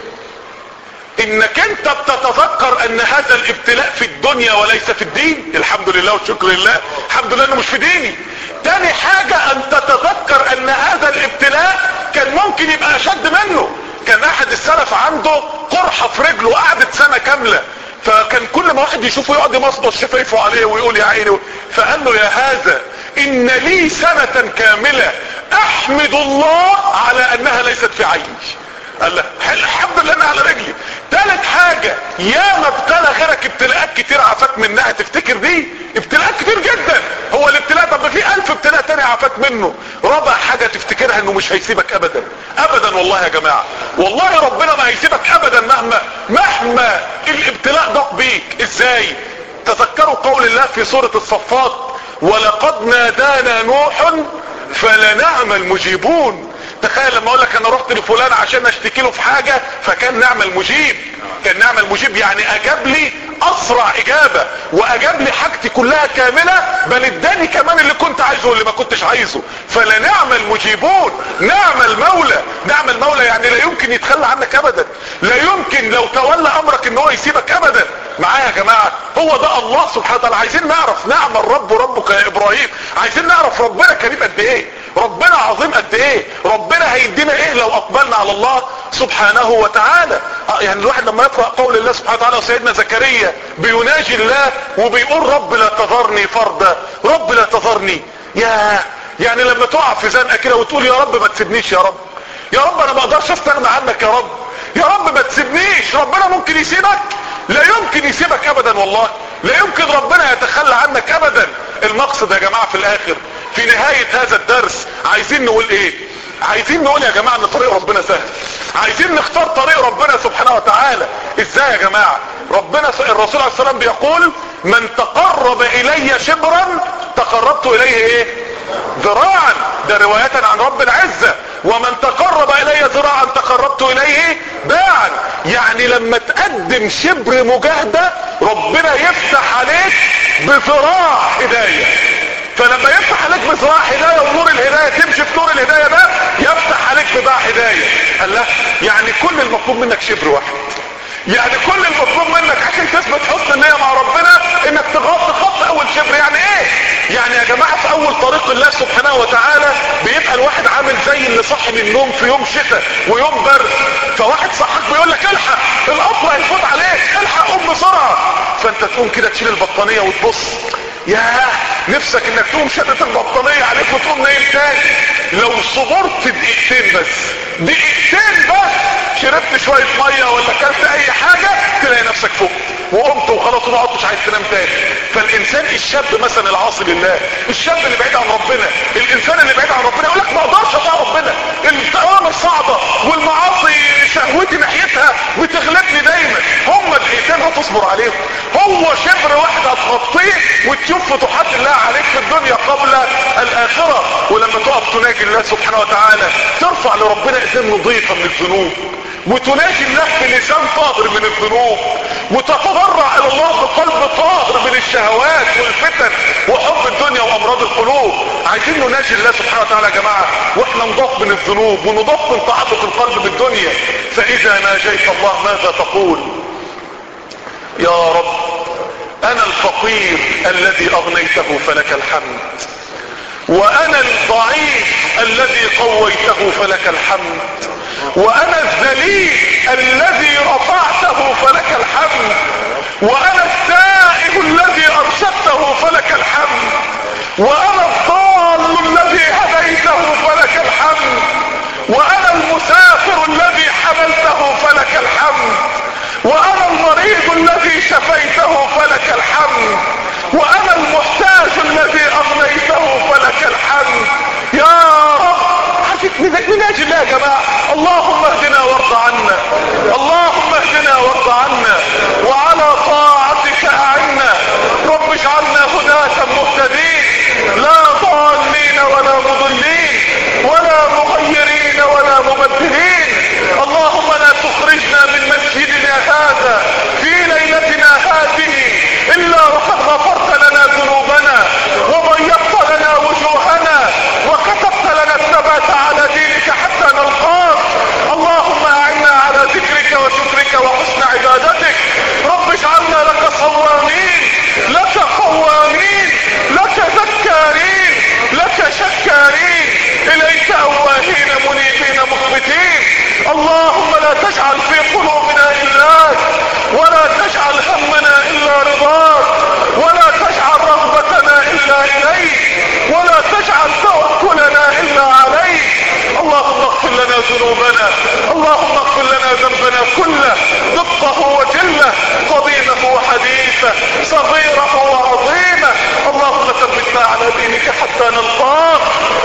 انك انت بتتذكر ان هذا الابتلاء في الدنيا وليس في الدين الحمد لله والشكر لله الحمد لله انه مش في ديني تاني حاجة ان تتذكر ان هذا الابتلاء كان ممكن يبقى اشد منه كان احد السلف عنده قرحة في رجله قعدت سنة كاملة فكان كل ما واحد يشوفه يقعد يمصمص شفايفه عليه ويقول يا عيني فقال له يا هذا ان لي سنة كاملة احمد الله على انها ليست في عيني قال له الحمد لله انا على رجلي تالت حاجة يا ما ابتلى غيرك ابتلاءات كتير عفاك منها تفتكر دي ابتلاءات كتير جدا هو الابتلاء طب في الف ابتلاء تاني عفاك منه رابع حاجة تفتكرها انه مش هيسيبك ابدا ابدا والله يا جماعة والله ربنا ما هيسيبك ابدا مهما مهما الابتلاء ضاق بيك ازاي تذكروا قول الله في سورة الصفات ولقد نادانا نوح فلنعم المجيبون تخيل لما اقول لك انا رحت لفلان عشان اشتكي له في حاجة فكان نعمل مجيب كان نعمل مجيب يعني اجاب لي اسرع اجابة واجاب لي حاجتي كلها كاملة بل اداني كمان اللي كنت عايزه واللي ما كنتش عايزه فلنعم المجيبون نعم المولى نعم المولى يعني لا يمكن يتخلى عنك ابدا لا يمكن لو تولى امرك ان هو يسيبك ابدا معايا يا جماعة هو ده الله سبحانه وتعالى عايزين نعرف نعم الرب ربك يا ابراهيم عايزين نعرف ربنا كريم قد ايه ربنا عظيم قد ايه ربنا هيدينا ايه لو اقبلنا على الله سبحانه وتعالى يعني الواحد لما يقرأ قول الله سبحانه وتعالى وسيدنا زكريا بيناجي الله وبيقول رب لا تذرني فردا رب لا تذرني يا يعني لما تقع في زنقه كده وتقول يا رب ما تسيبنيش يا رب يا رب انا ما اقدرش استغنى عنك يا رب يا رب ما تسيبنيش ربنا ممكن يسيبك لا يمكن يسيبك ابدا والله لا يمكن ربنا يتخلى عنك ابدا المقصد يا جماعة في الاخر في نهاية هذا الدرس عايزين نقول ايه عايزين نقول يا جماعة ان طريق ربنا سهل عايزين نختار طريق ربنا سبحانه وتعالى ازاي يا جماعة ربنا الرسول عليه السلام بيقول من تقرب الي شبرا تقربت اليه ايه ذراعا ده رواية عن رب العزة ومن تقرب الي ذراعا تقربت اليه باعا يعني لما تقدم شبر مجاهدة ربنا يفتح عليك بذراع هداية فلما يفتح عليك بذراع هداية ونور الهداية تمشي في نور الهداية ده يفتح عليك بذراع هداية قال لا يعني كل المطلوب منك شبر واحد يعني كل المطلوب منك عشان تثبت حسن النية مع ربنا انك تغطي خط اول شبر يعني ايه يعني يا جماعة في اول طريق الله سبحانه وتعالى بيبقى الواحد عامل زي اللي صاحي من النوم في يوم شتاء ويوم برد فواحد صحك بيقول لك الحق القطر هيفوت عليك الحق قوم بسرعة فانت تقوم كده تشيل البطانية وتبص ياه نفسك انك تقوم شدت البطانية عليك وتقوم نايم تاني لو صبرت دقيقتين بس دقيقتين بس شربت شوية مية ولا اكلت اي حاجة تلاقي نفسك فوق وقمت وخلاص وما عدتش عايز تنام تاني فالانسان الشاب مثلا العاصي لله الشاب اللي بعيد عن ربنا الانسان اللي بعيد عن ربنا يقول لك ما اقدرش اطيع ربنا الاوامر صعبة والمعاصي شهوتي ناحيتها بتغلبني دايما هما دقيقتين هاتوا تصبر عليهم هو شبر واحد هتغطيه وتشوف فتوحات الله عليك في الدنيا قبل الاخرة ولما تقف تناجي الله سبحانه وتعالى ترفع لربنا ايدين نظيفة من الذنوب وتناجي الله بلسان طاهر من الذنوب وتتضرع الى الله بقلب طاهر من الشهوات والفتن وحب الدنيا وامراض القلوب عايزين نناجي الله سبحانه وتعالى يا جماعة واحنا نضاف من الذنوب ونضاف من تعلق القلب بالدنيا فاذا ناجيت الله ماذا تقول يا رب انا الفقير الذي اغنيته فلك الحمد وانا الضعيف الذي قويته فلك الحمد وانا الذليل الذي رفعته فلك الحمد وانا التائب الذي ارشدته فلك الحمد وانا الضال الذي هديته فلك الحمد وانا المسافر الذي حملته فلك الحمد وانا المريض الذي شفيته فلك الحمد وانا المحتاج الذي اغنيته فلك الحمد يا رب من اجل الله يا جماعة اللهم اهدنا وارض عنا اللهم اهدنا وارض عنا وعلى طاعتك اعنا رب اجعلنا هداة مهتدين لا ضالين ولا مضلين ولا مغيرين ولا مبدلين اللهم لا تخرجنا من مسجدنا هذا في ليلتنا هذه الا وقد غفرت لنا ذنوبنا وبيضت لنا وجوهنا وكتبت لنا الثبات على دينك حتى نلقاك اللهم اعنا على ذكرك وشكرك وحسن عبادتك رب اجعلنا لك صوامين لك قوامين لك ذكارين لك شكارين اليك اواهين منيبين مخبتين اللهم لا تجعل في قلوبنا الاك ولا تجعل همنا الا رضاك ولا تجعل رغبتنا الا اليك ولا تجعل توكلنا الا عليك اللهم اغفر لنا ذنوبنا اللهم اغفر لنا ذنبنا كله دقه وجله قديمه وحديثه صغيره وعظيمه اللهم ثبتنا على دينك حتى نلقاك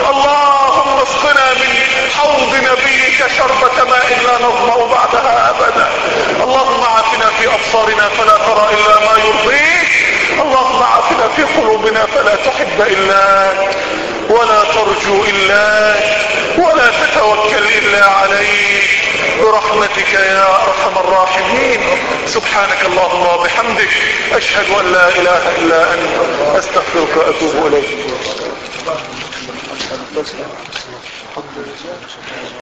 اللهم اسقنا من حوض نبيك شربة ماء لا نظمأ بعدها ابدا اللهم عافنا في ابصارنا فلا ترى الا ما يرضيك اللهم عافنا في قلوبنا فلا تحب الا ولا ترجو الا ولا تتوكل الا عليك برحمتك يا ارحم الراحمين سبحانك اللهم وبحمدك اشهد ان لا اله الا انت استغفرك واتوب اليك